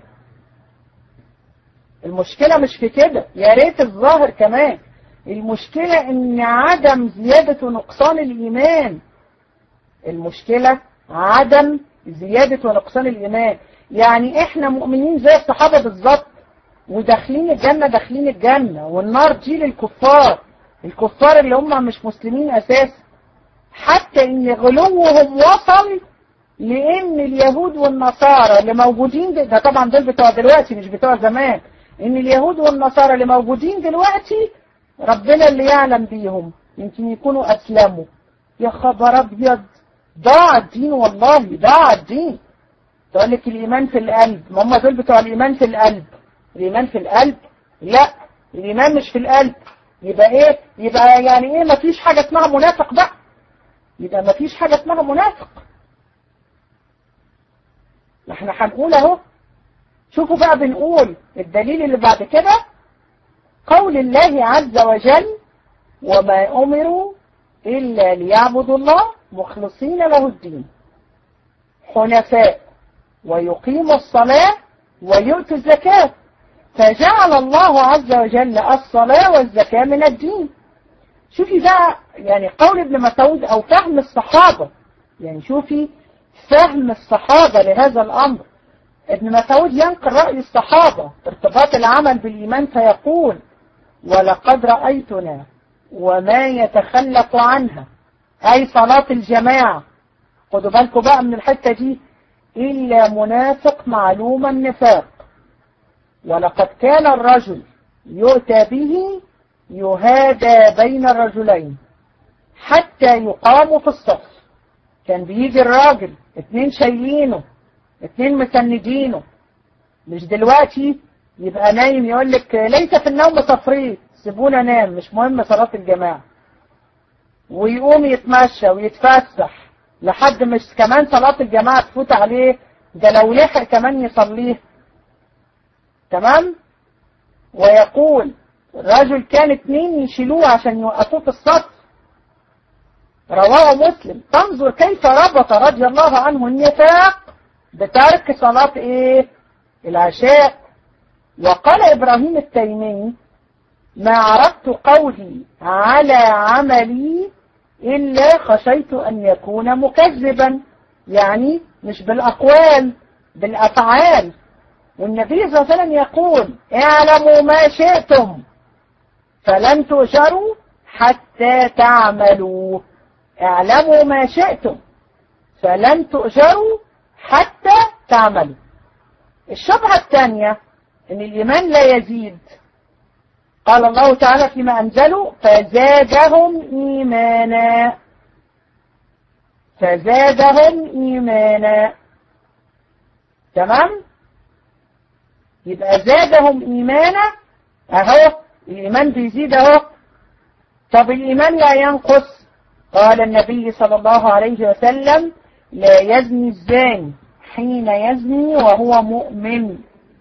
المشكلة مش في كده يا ريت الظاهر كمان المشكلة ان عدم زيادة ونقصان الايمان المشكلة عدم زيادة ونقصان الايمان يعني احنا مؤمنين زي الصحابة بالظبط وداخلين الجنة داخلين الجنة والنار دي للكفار الكفار اللي هم مش مسلمين اساسا حتى ان غلوهم وصل لان اليهود والنصارى اللي موجودين ده, ده طبعا دول بتوع دلوقتي مش بتوع زمان ان اليهود والنصارى اللي موجودين دلوقتي ربنا اللي يعلم بيهم يمكن يكونوا اسلموا يا خبر ابيض ضاع الدين والله ضاع الدين تقول لك الايمان في القلب ما هم دول بتوع الايمان في القلب الايمان في القلب لا الايمان مش في القلب يبقى ايه يبقى يعني ايه مفيش حاجة اسمها منافق بقى يبقى مفيش حاجة اسمها منافق احنا هنقول اهو شوفوا بقى بنقول الدليل اللي بعد كده قول الله عز وجل وما أمروا إلا ليعبدوا الله مخلصين له الدين حنفاء ويقيموا الصلاة ويؤتوا الزكاة فجعل الله عز وجل الصلاة والزكاة من الدين شوفي بقى يعني قول ابن مسعود أو فهم الصحابة يعني شوفي فهم الصحابة لهذا الأمر ابن مسعود ينقل رأي الصحابة ارتباط العمل بالإيمان فيقول ولقد رأيتنا وما يتخلق عنها أي صلاة الجماعة خدوا بالكم بقى من الحتة دي إلا منافق معلوم النفاق ولقد كان الرجل يؤتى به يهادى بين الرجلين حتى يقام في الصف كان بيجي الراجل اتنين شايلينه اتنين مسندينه مش دلوقتي يبقى نايم يقول لك ليس في النوم تفريط سيبونا نام مش مهم صلاة الجماعة ويقوم يتمشى ويتفسح لحد مش كمان صلاة الجماعة تفوت عليه ده لو لحق كمان يصليه تمام ويقول الرجل كان اتنين يشيلوه عشان يوقفوه في الصف رواه مسلم تنظر كيف ربط رضي الله عنه النفاق بترك صلاة ايه العشاء وقال ابراهيم التيمي ما عرضت قولي على عملي إلا خشيت أن يكون مكذبا يعني مش بالأقوال بالأفعال والنبي صلى الله عليه وسلم يقول اعلموا ما شئتم فلن تؤجروا حتى تعملوا اعلموا ما شئتم فلن تؤجروا حتى تعملوا الشبهة الثانية ان الايمان لا يزيد قال الله تعالى فيما انزلوا فزادهم ايمانا فزادهم ايمانا تمام يبقى زادهم ايمانا اهو الايمان بيزيد اهو طب الايمان لا ينقص قال النبي صلى الله عليه وسلم لا يزني الزاني حين يزني وهو مؤمن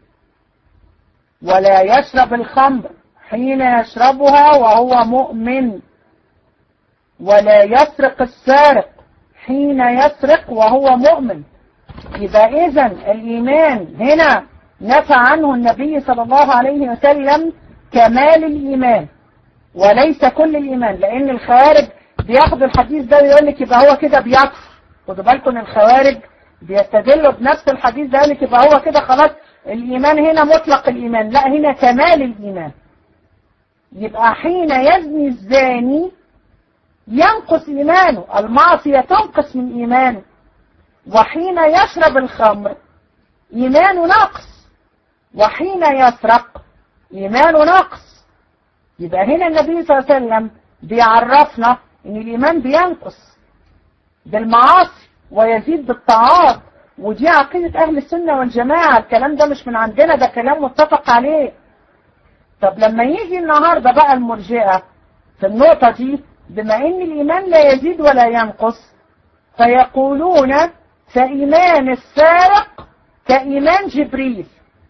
ولا يشرب الخمر حين يشربها وهو مؤمن ولا يسرق السارق حين يسرق وهو مؤمن يبقى إذا الإيمان هنا نفى عنه النبي صلى الله عليه وسلم كمال الإيمان وليس كل الإيمان لأن الخوارج بياخدوا الحديث ده ويقول لك يبقى هو كده بيكفر خدوا بالكم الخوارج بيستدلوا بنفس الحديث ده يقول لك يبقى هو كده خلاص الإيمان هنا مطلق الإيمان لا هنا كمال الإيمان يبقى حين يزني الزاني ينقص إيمانه المعصية تنقص من إيمانه وحين يشرب الخمر إيمانه نقص وحين يسرق إيمانه نقص يبقى هنا النبي صلى الله عليه وسلم بيعرفنا ان الإيمان بينقص بالمعاصي ويزيد بالطاعات ودي عقيدة أهل السنة والجماعة الكلام ده مش من عندنا ده كلام متفق عليه طب لما يجي النهاردة بقى المرجئة في النقطة دي بما ان الإيمان لا يزيد ولا ينقص فيقولون فإيمان السارق كإيمان جبريل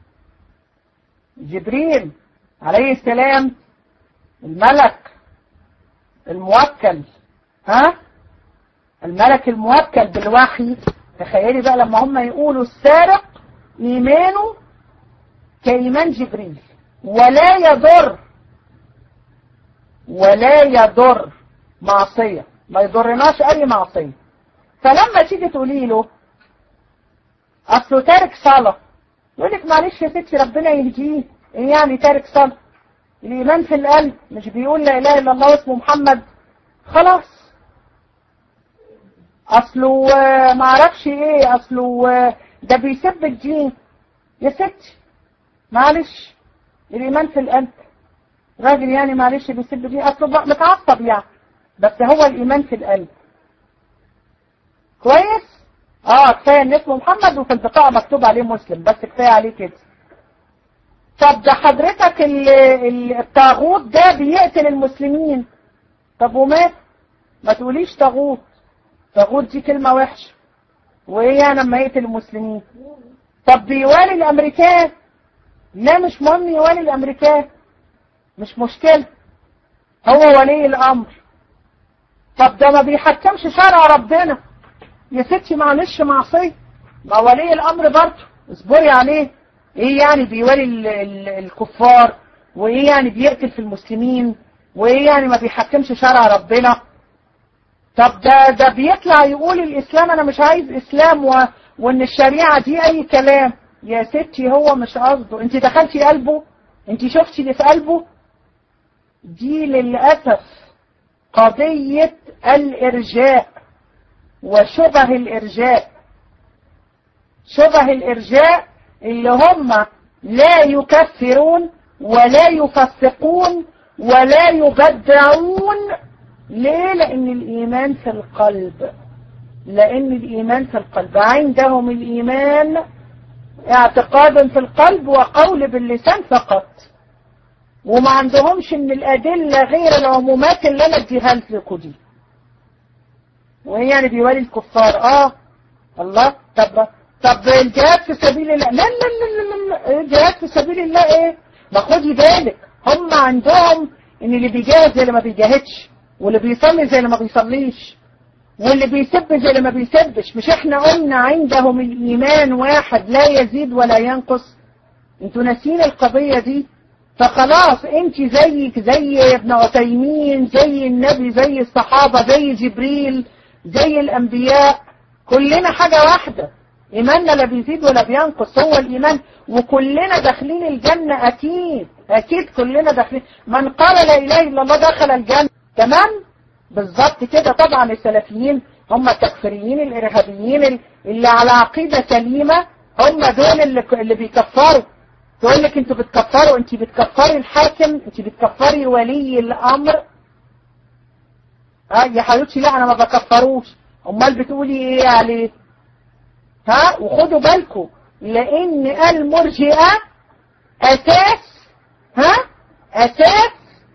جبريل عليه السلام الملك الموكل ها الملك الموكل بالوحي تخيلي بقى لما هم يقولوا السارق إيمانه كإيمان جبريل ولا يضر ولا يضر معصية ما يضرناش أي معصية فلما تيجي تقولي له أصله تارك صلاة يقول لك معلش يا ستي ربنا يهديه إيه يعني تارك صلاة الإيمان في القلب مش بيقول لا إله إلا الله واسمه محمد خلاص أصله معرفش إيه أصله ده بيسب الدين يا ستي معلش الإيمان في القلب راجل يعني معلش بيسب الدين أصله متعصب يعني بس هو الإيمان في القلب كويس اه كفاية ان اسمه محمد وفي البطاقة مكتوب عليه مسلم بس كفاية عليه كده طب ده حضرتك الطاغوت ده بيقتل المسلمين طب وما ما تقوليش طاغوت طاغوت دي كلمة وحشة وايه يعني لما يقتل المسلمين طب بيوالي الامريكان لا مش مهم يوالي الامريكان مش مشكلة هو ولي الامر طب ده ما بيحكمش شرع ربنا يا ستي معلش معصية ما ولي الامر برضه اصبري عليه ايه يعني بيولي ال ال الكفار وايه يعني بيقتل في المسلمين وايه يعني ما بيحكمش شرع ربنا طب ده ده بيطلع يقول الاسلام انا مش عايز اسلام و... وان الشريعة دي اي كلام يا ستي هو مش قصده انت دخلتي قلبه انت شفتي اللي في قلبه دي للأسف قضية الإرجاء وشبه الإرجاء شبه الإرجاء اللي هم لا يكفرون ولا يفسقون ولا يبدعون ليه لأن الإيمان في القلب لأن الإيمان في القلب عندهم الإيمان اعتقاد في القلب وقول باللسان فقط وما عندهمش ان الأدلة غير العمومات اللي انا اديها لكم دي وهي يعني بيوالي الكفار اه الله طب طب الجهاد في سبيل الله لا لا لا لا, لا. الجهاد في سبيل الله ايه ما خدي بالك هم عندهم ان اللي بيجاهد زي اللي ما بيجاهدش واللي بيصلي زي اللي ما بيصليش واللي بيسب زي اللي ما بيسبش مش احنا قلنا عندهم الايمان واحد لا يزيد ولا ينقص انتوا ناسين القضية دي فخلاص انت زيك زي ابن عثيمين زي النبي زي الصحابة زي جبريل زي الانبياء كلنا حاجة واحدة ايماننا لا بيزيد ولا بينقص هو الايمان وكلنا داخلين الجنة اكيد اكيد كلنا داخلين من قال لا اله الا الله دخل الجنة تمام بالظبط كده طبعا السلفيين هم التكفيريين الارهابيين اللي على عقيدة سليمة هم دول اللي, اللي بيكفروا تقول لك انتوا بتكفروا انت بتكفري الحاكم انت بتكفري ولي الامر اه يا حبيبتي لا انا ما بكفروش امال بتقولي ايه عليه ها وخدوا بالكم لان المرجئه اساس ها اساس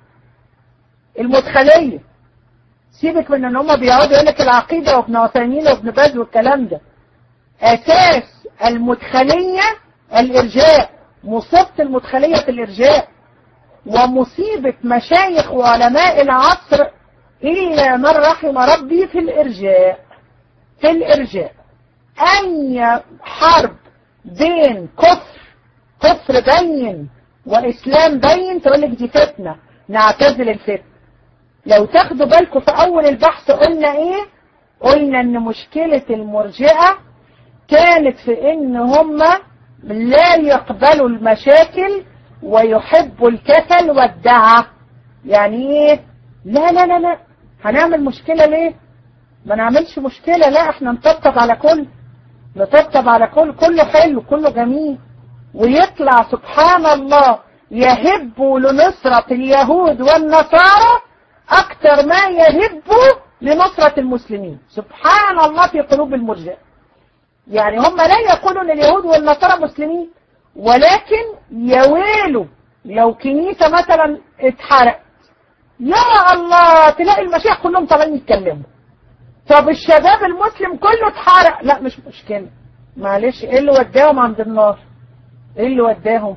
المدخليه سيبك من ان هم بيقعدوا يقول لك العقيده وابن عثيمين وابن باز والكلام ده اساس المدخليه الارجاء مصيبه المدخليه في الارجاء ومصيبه مشايخ وعلماء العصر الا من رحم ربي في الارجاء في الارجاء اي حرب بين كفر كفر بين واسلام بين تقول لك دي فتنه نعتزل الفتنه لو تاخدوا بالكم في اول البحث قلنا ايه قلنا ان مشكلة المرجئة كانت في ان هم لا يقبلوا المشاكل ويحبوا الكسل والدعة يعني ايه لا لا لا لا هنعمل مشكلة ليه ما نعملش مشكلة لا احنا نطبطب على كل نطبطب على كل كله حلو كله جميل ويطلع سبحان الله يهب لنصرة اليهود والنصارى أكثر ما يهبوا لنصرة المسلمين سبحان الله في قلوب المرجئة يعني هم لا يقولون اليهود والنصارى مسلمين ولكن يويلوا لو كنيسة مثلا اتحرقت يا الله تلاقي المشايخ كلهم طالعين يتكلموا طب الشباب المسلم كله اتحرق لا مش مشكلة معلش ايه اللي وداهم عند النار ايه اللي وداهم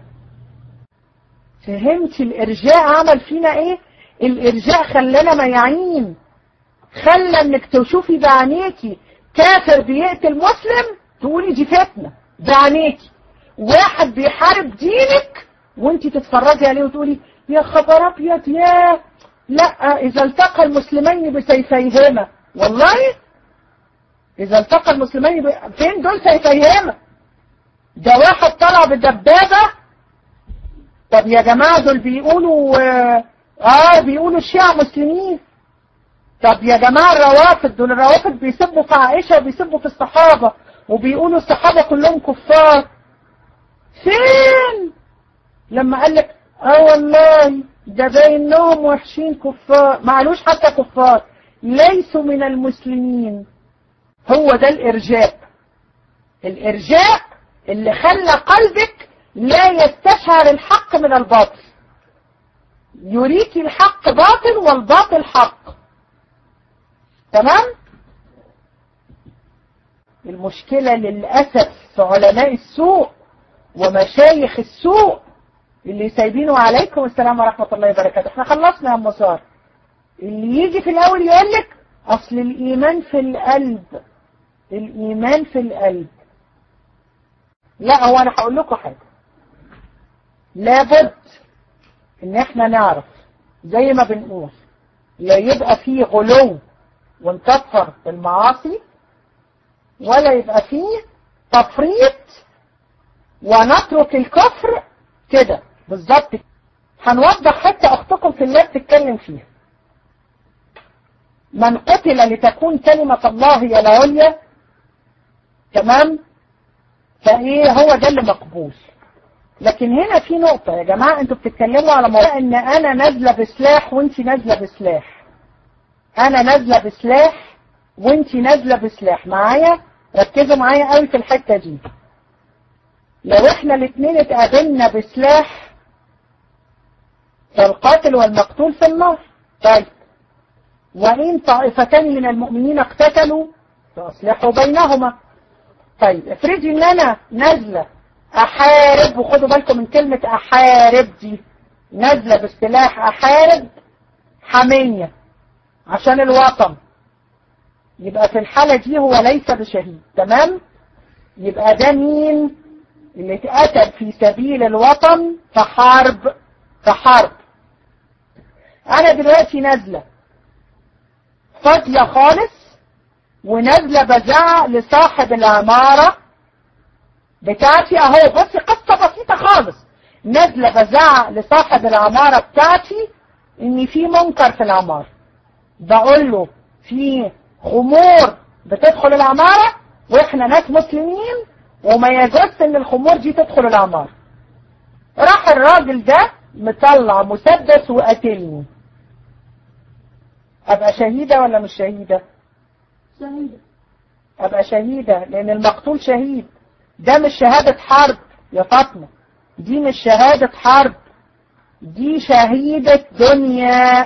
فهمت الارجاء عمل فينا ايه الارجاء خلانا مياعين خلى انك تشوفي بعينيكي كافر بيقتل مسلم تقولي دي فتنه بعينيكي واحد بيحارب دينك وانت تتفرجي عليه وتقولي يا خبر ابيض يا لا اذا التقى المسلمين بسيفيهما والله اذا التقى المسلمين ب... فين دول سيفيهما ده واحد طلع بدبابه طب يا جماعه دول بيقولوا اه بيقولوا الشيعة مسلمين طب يا جماعة الروافد دول الروافد بيسبوا في عائشة وبيسبوا في الصحابة وبيقولوا الصحابة كلهم كفار فين لما قال لك اه والله ده باينهم وحشين كفار معلوش حتى كفار ليسوا من المسلمين هو ده الارجاء الارجاء اللي خلى قلبك لا يستشعر الحق من الباطل يريك الحق باطل والباطل حق تمام المشكلة للأسف في علماء السوء ومشايخ السوء اللي سايبينه عليكم السلام ورحمة الله وبركاته احنا خلصنا يا مسار اللي يجي في الأول يقول لك أصل الإيمان في القلب الإيمان في القلب لا هو أنا هقول لكم حاجة لابد ان احنا نعرف زي ما بنقول لا يبقى فيه غلو ونكفر بالمعاصي ولا يبقى فيه تفريط ونترك الكفر كده بالظبط هنوضح حتى اختكم في الله بتتكلم فيها من قتل لتكون كلمة الله هي العليا تمام فايه هو ده اللي مقبول لكن هنا في نقطة يا جماعة انتوا بتتكلموا على موضوع ان انا نازلة بسلاح وانت نازلة بسلاح انا نازلة بسلاح وانت نازلة بسلاح معايا ركزوا معايا قوي في الحتة دي لو احنا الاثنين اتقابلنا بسلاح فالقاتل والمقتول في النار طيب وإن طائفتان من المؤمنين اقتتلوا فأصلحوا بينهما طيب افرضي ان انا نازلة احارب وخدوا بالكم من كلمة احارب دي نازلة باصطلاح احارب حمية عشان الوطن يبقى في الحالة دي هو ليس بشهيد تمام يبقى ده مين اللي اتقتل في سبيل الوطن في حرب في حرب انا دلوقتي نازلة فاضية خالص ونازلة بزعق لصاحب العمارة بتاعتي اهو بصي قصة بسيطة خالص نازلة بزعق لصاحب العمارة بتاعتي ان في منكر في العمارة بقول له في خمور بتدخل العمارة واحنا ناس مسلمين وما يجوز ان الخمور دي تدخل العمارة راح الراجل ده مطلع مسدس وقتلني ابقى شهيدة ولا مش شهيدة شهيدة ابقى شهيدة لان المقتول شهيد ده مش شهادة حرب يا فاطمة دي مش شهادة حرب دي شهيدة دنيا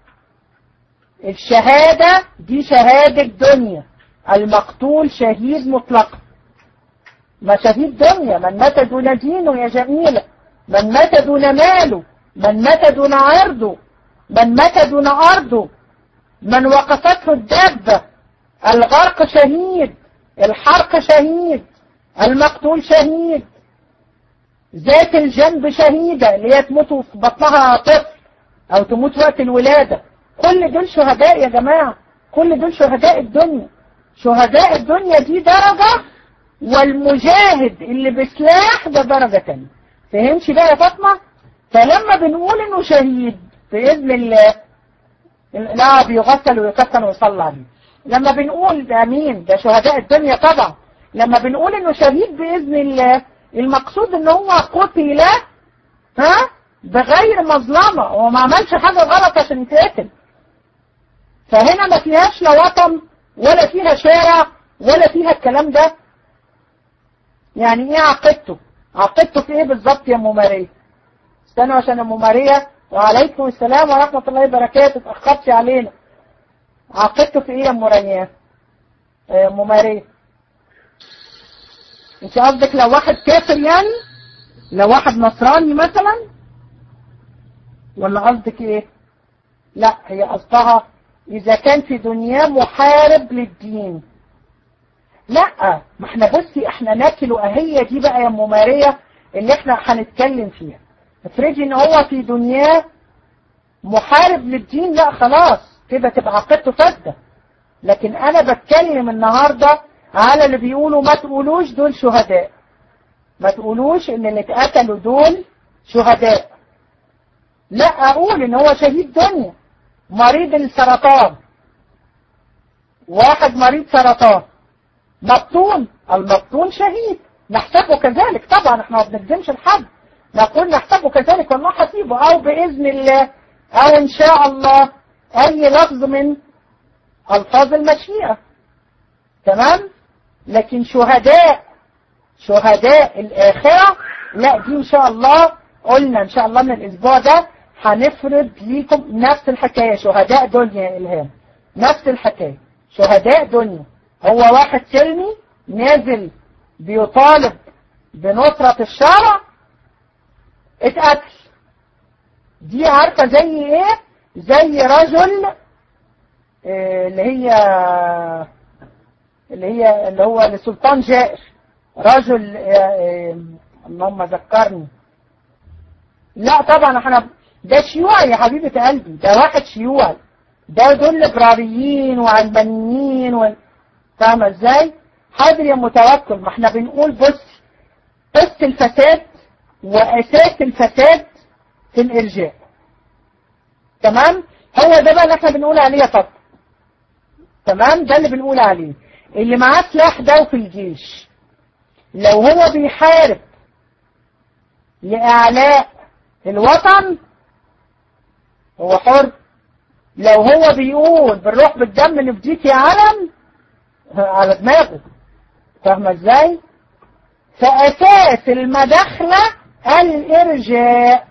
الشهادة دي شهادة دنيا المقتول شهيد مطلقا ما شهيد دنيا من مات دون دينه يا جميلة من مات دون ماله من مات دون عرضه من مات دون أرضه من وقفته الدابة الغرق شهيد الحرق شهيد المقتول شهيد ذات الجنب شهيدة اللي هي تموت في بطنها طفل او تموت وقت الولادة كل دول شهداء يا جماعة كل دول شهداء الدنيا شهداء الدنيا دي درجة والمجاهد اللي بسلاح ده درجة تانية فهمتي بقى يا فاطمة فلما بنقول انه شهيد بإذن الله لا بيغسل ويكفن ويصلى عليه لما بنقول ده مين ده شهداء الدنيا طبعا لما بنقول انه شهيد بإذن الله المقصود ان هو قتل ها بغير مظلمة هو ما عملش حاجة غلط عشان يتقتل فهنا ما فيهاش لا وطن ولا فيها شارع ولا فيها الكلام ده يعني ايه عقدته عقدته في ايه بالظبط يا ام ماريا استنوا عشان ام ماريا وعليكم السلام ورحمة الله وبركاته اتأخرتي علينا عقدته في ايه يا ام ريان يا ام ماريا انت قصدك لو واحد كافر يعني لو واحد نصراني مثلا ولا قصدك ايه لا هي قصدها اذا كان في دنياه محارب للدين لا ما احنا بصي احنا ناكل وهي دي بقى يا ام ماريا اللي احنا هنتكلم فيها افرضي ان هو في دنياه محارب للدين لا خلاص كده تبقى عقيدته فاسده لكن انا بتكلم النهارده على اللي بيقولوا ما تقولوش دول شهداء ما تقولوش ان اللي اتقتلوا دول شهداء لا اقول ان هو شهيد دنيا مريض السرطان واحد مريض سرطان مقتول المقتول شهيد نحسبه كذلك طبعا احنا ما بنقدمش لحد نقول نحسبه كذلك والله حسيبه او باذن الله او ان شاء الله اي لفظ من الفاظ المشيئة تمام لكن شهداء شهداء الآخرة لا دي إن شاء الله قلنا إن شاء الله من الأسبوع ده هنفرض ليكم نفس الحكاية شهداء دنيا يا إلهام نفس الحكاية شهداء دنيا هو واحد سلمي نازل بيطالب بنصرة الشرع اتقتل دي عارفة زي ايه زي رجل اه اللي هي اللي هي اللي هو لسلطان جائر رجل اه اه اللهم ذكرني لا طبعا احنا ده شيوعي يا حبيبة قلبي ده واحد شيوعي ده دول ليبراريين وعلمانيين و... فاهمة ازاي حاضر يا متوكل ما احنا بنقول بص قصة الفساد واساس الفساد في الارجاء تمام هو ده بقى اللي احنا بنقول عليه يا فضل تمام ده اللي بنقول عليه اللي معاه سلاح ده وفي الجيش لو هو بيحارب لإعلاء الوطن هو حر لو هو بيقول بالروح بالدم نفديك يا علم على دماغه فاهمة ازاي فأساس المداخلة الإرجاء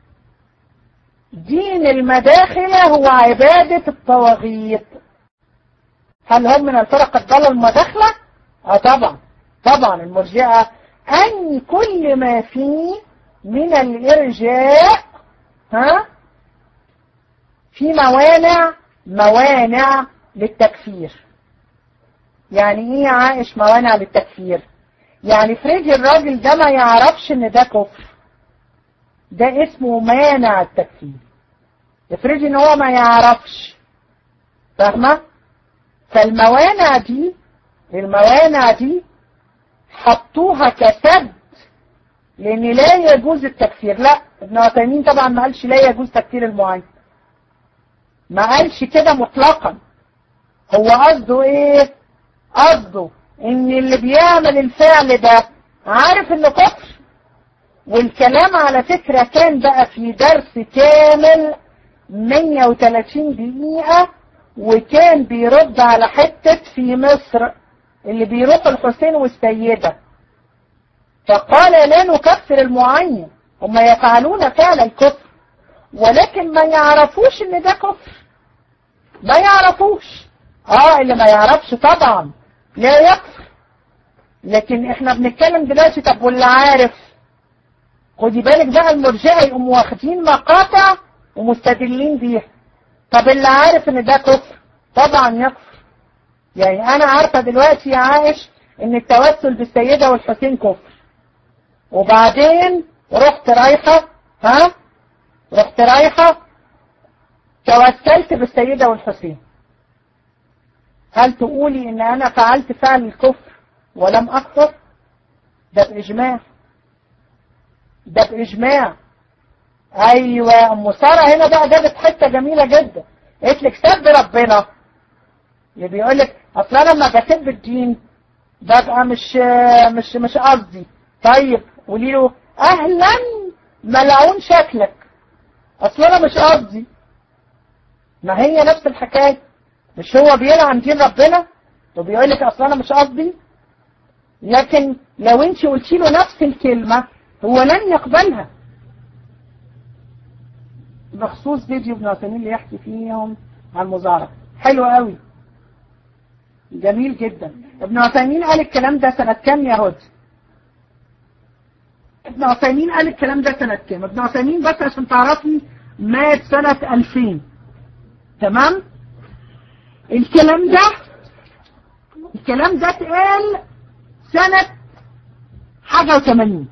دين المداخلة هو عبادة الطواغيت هل هم من الفرق الضالة المداخلة؟ اه طبعا طبعا المرجئة أن كل ما فيه من الإرجاء ها في موانع موانع للتكفير يعني ايه يا عائش موانع للتكفير يعني فريجي الراجل ده ما يعرفش ان ده كفر ده اسمه مانع التكفير افرضي ان هو ما يعرفش فاهمة فالموانع دي الموانع دي حطوها كسد لان لا يجوز التكفير لا ابن عثيمين طبعا ما قالش لا يجوز تكفير المعين ما قالش كده مطلقا هو قصده ايه قصده ان اللي بيعمل الفعل ده عارف انه كفر والكلام على فكرة كان بقى في درس كامل 130 دقيقة وكان بيرد على حتة في مصر اللي بيروح الحسين والسيدة فقال لا نكفر المعين هم يفعلون فعل الكفر ولكن ما يعرفوش ان ده كفر ما يعرفوش اه اللي ما يعرفش طبعا لا يكفر لكن احنا بنتكلم دلوقتي طب واللي عارف خدي بالك بقى المرجئه يقوموا واخدين مقاطع ومستدلين بيها طب اللي عارف ان ده كفر طبعا يكفر يعني انا عارفه دلوقتي يا عائش ان التوسل بالسيده والحسين كفر وبعدين رحت رايحه ها رحت رايحه توسلت بالسيده والحسين هل تقولي ان انا فعلت فعل الكفر ولم اكفر ده باجماع ده باجماع ايوه ام ساره هنا بقى جابت حته جميله جدا قالت لك سب ربنا اللي بيقول لك اصل انا لما بسب الدين ببقى مش مش مش قصدي طيب قولي له اهلا ملعون شكلك اصل انا مش قصدي ما هي نفس الحكايه مش هو بيلعن دين ربنا وبيقول لك اصل انا مش قصدي لكن لو انت قلتي له نفس الكلمه هو لن يقبلها بخصوص فيديو ابن عثيمين اللي يحكي فيهم عن المزارع حلو قوي جميل جدا ابن عثيمين قال الكلام ده سنة كام يا هدى ابن عثيمين قال الكلام ده سنة كام ابن عثيمين بس عشان تعرفي مات سنة 2000 تمام الكلام ده الكلام ده اتقال سنة حاجة وثمانين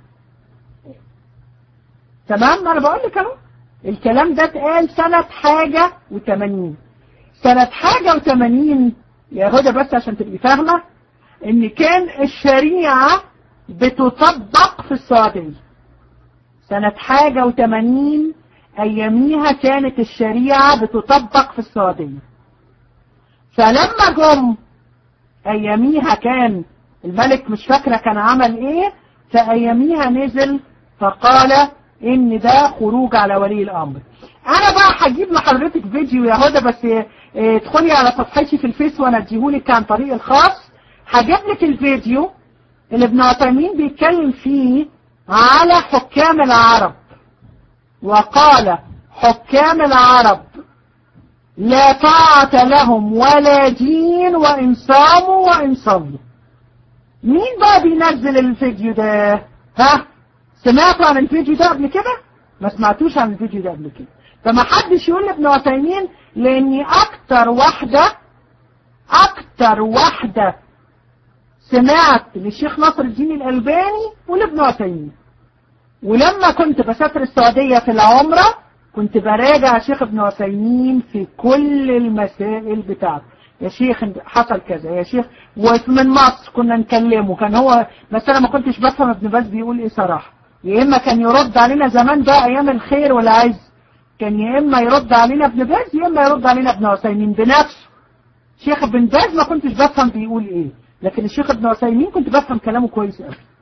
تمام ما انا بقول لك اهو الكلام ده اتقال سنة حاجة وثمانين سنة حاجة وثمانين يا هدى بس عشان تبقي فاهمة ان كان الشريعة بتطبق في السعودية سنة حاجة وثمانين اياميها كانت الشريعة بتطبق في السعودية فلما جم اياميها كان الملك مش فاكرة كان عمل ايه فاياميها نزل فقال ان ده خروج على ولي الامر انا بقى هجيب لحضرتك فيديو يا هدى بس ادخلي على صفحتي في الفيس وانا اديهولك عن طريق الخاص هجيب لك الفيديو اللي ابن عثيمين بيتكلم فيه على حكام العرب وقال حكام العرب لا طاعة لهم ولا دين وإن صاموا وإن صلوا مين بقى بينزل الفيديو ده ها سمعتوا عن الفيديو ده قبل كده ما سمعتوش عن الفيديو ده قبل كده فما حدش يقول لابن عثيمين لاني اكتر واحدة اكتر واحدة سمعت للشيخ ناصر الدين الالباني ولابن عثيمين ولما كنت بسافر السعودية في العمرة كنت براجع شيخ ابن عثيمين في كل المسائل بتاعته يا شيخ حصل كذا يا شيخ ومن مصر كنا نكلمه كان هو بس انا ما كنتش بفهم ابن باز بيقول ايه صراحة يا اما كان يرد علينا زمان بقى ايام الخير والعز كان يا اما يرد علينا ابن باز يا اما يرد علينا ابن عثيمين بنفسه شيخ ابن باز ما كنتش بفهم بيقول ايه لكن الشيخ ابن عثيمين كنت بفهم كلامه كويس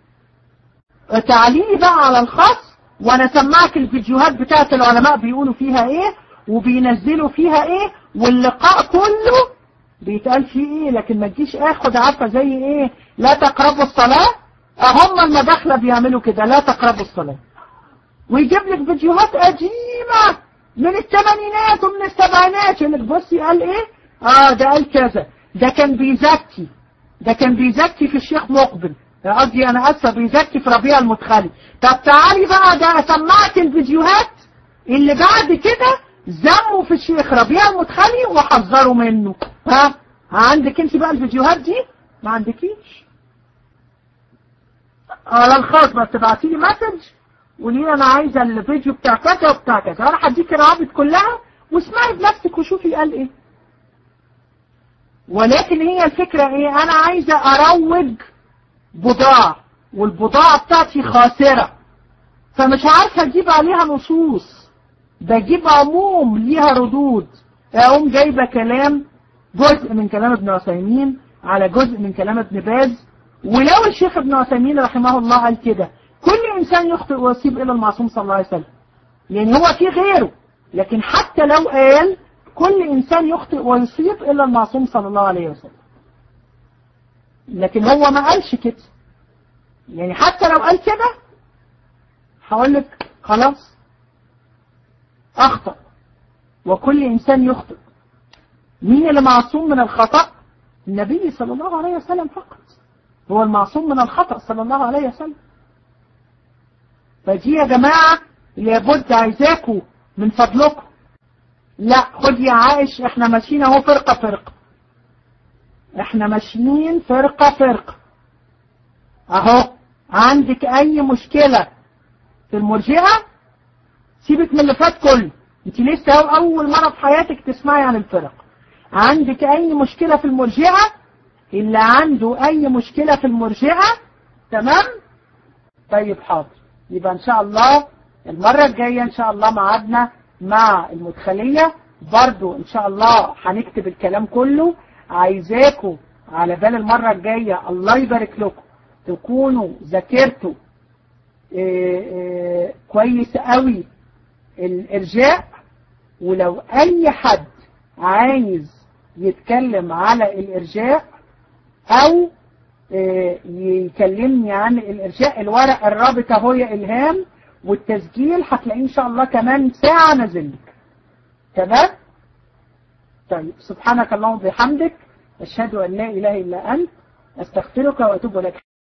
قوي تعليقي بقى على الخاص وانا سمعك الفيديوهات بتاعت العلماء بيقولوا فيها ايه وبينزلوا فيها ايه واللقاء كله بيتقال فيه ايه لكن ما تجيش اخد عارفه زي ايه لا تقربوا الصلاه هم المداخله بيعملوا كده لا تقربوا الصلاه ويجيب لك فيديوهات قديمه من الثمانينات ومن السبعينات يقول لك بصي قال ايه اه ده قال كذا ده كان بيزكي ده كان بيزكي في الشيخ مقبل قصدي انا اسفه بيزكي في ربيع المدخلي طب تعالي بقى ده سمعت الفيديوهات اللي بعد كده ذموا في الشيخ ربيع المدخلي وحذروا منه ها عندك انت بقى الفيديوهات دي ما عندكيش على الخاص بس تبعتي لي مسج قولي لي انا عايزه الفيديو بتاع كذا وبتاع كذا انا هديك الروابط كلها واسمعي بنفسك وشوفي قال ايه ولكن هي الفكرة ايه انا عايزة اروج بضاعة والبضاعة بتاعتي خاسرة فمش عارفة اجيب عليها نصوص بجيب عموم ليها ردود اقوم جايبة كلام جزء من كلام ابن عثيمين على جزء من كلام ابن باز ولو الشيخ ابن عثيمين رحمه الله قال كده كل انسان يخطئ ويصيب الى المعصوم صلى الله عليه وسلم يعني هو في غيره لكن حتى لو قال كل إنسان يخطئ ويصيب إلا المعصوم صلى الله عليه وسلم لكن هو ما قالش كده يعني حتى لو قال كده هقول لك خلاص أخطأ وكل إنسان يخطئ مين اللي معصوم من الخطأ النبي صلى الله عليه وسلم فقط هو المعصوم من الخطأ صلى الله عليه وسلم فدي يا جماعة لابد عايزاكم من فضلكم لا خد يا عائش احنا ماشيين اهو فرقة فرقة احنا ماشيين فرقة فرقة اهو عندك اي مشكلة في المرجئة سيبك من اللي فات كله انت لسه اول مرة في حياتك تسمعي عن الفرق عندك اي مشكلة في المرجئة اللي عنده اي مشكلة في المرجئة تمام طيب حاضر يبقى ان شاء الله المرة الجاية ان شاء الله معادنا مع المدخلية برضو ان شاء الله هنكتب الكلام كله عايزاكم على بال المرة الجاية الله يبارك لكم تكونوا ذاكرتوا إيه إيه كويس قوي الارجاء ولو اي حد عايز يتكلم على الارجاء او إيه يكلمني عن الارجاء الورق الرابط اهو يا الهام والتسجيل هتلاقيه ان شاء الله كمان ساعة نازل لك تمام طيب سبحانك اللهم وبحمدك اشهد ان لا اله الا انت استغفرك واتوب اليك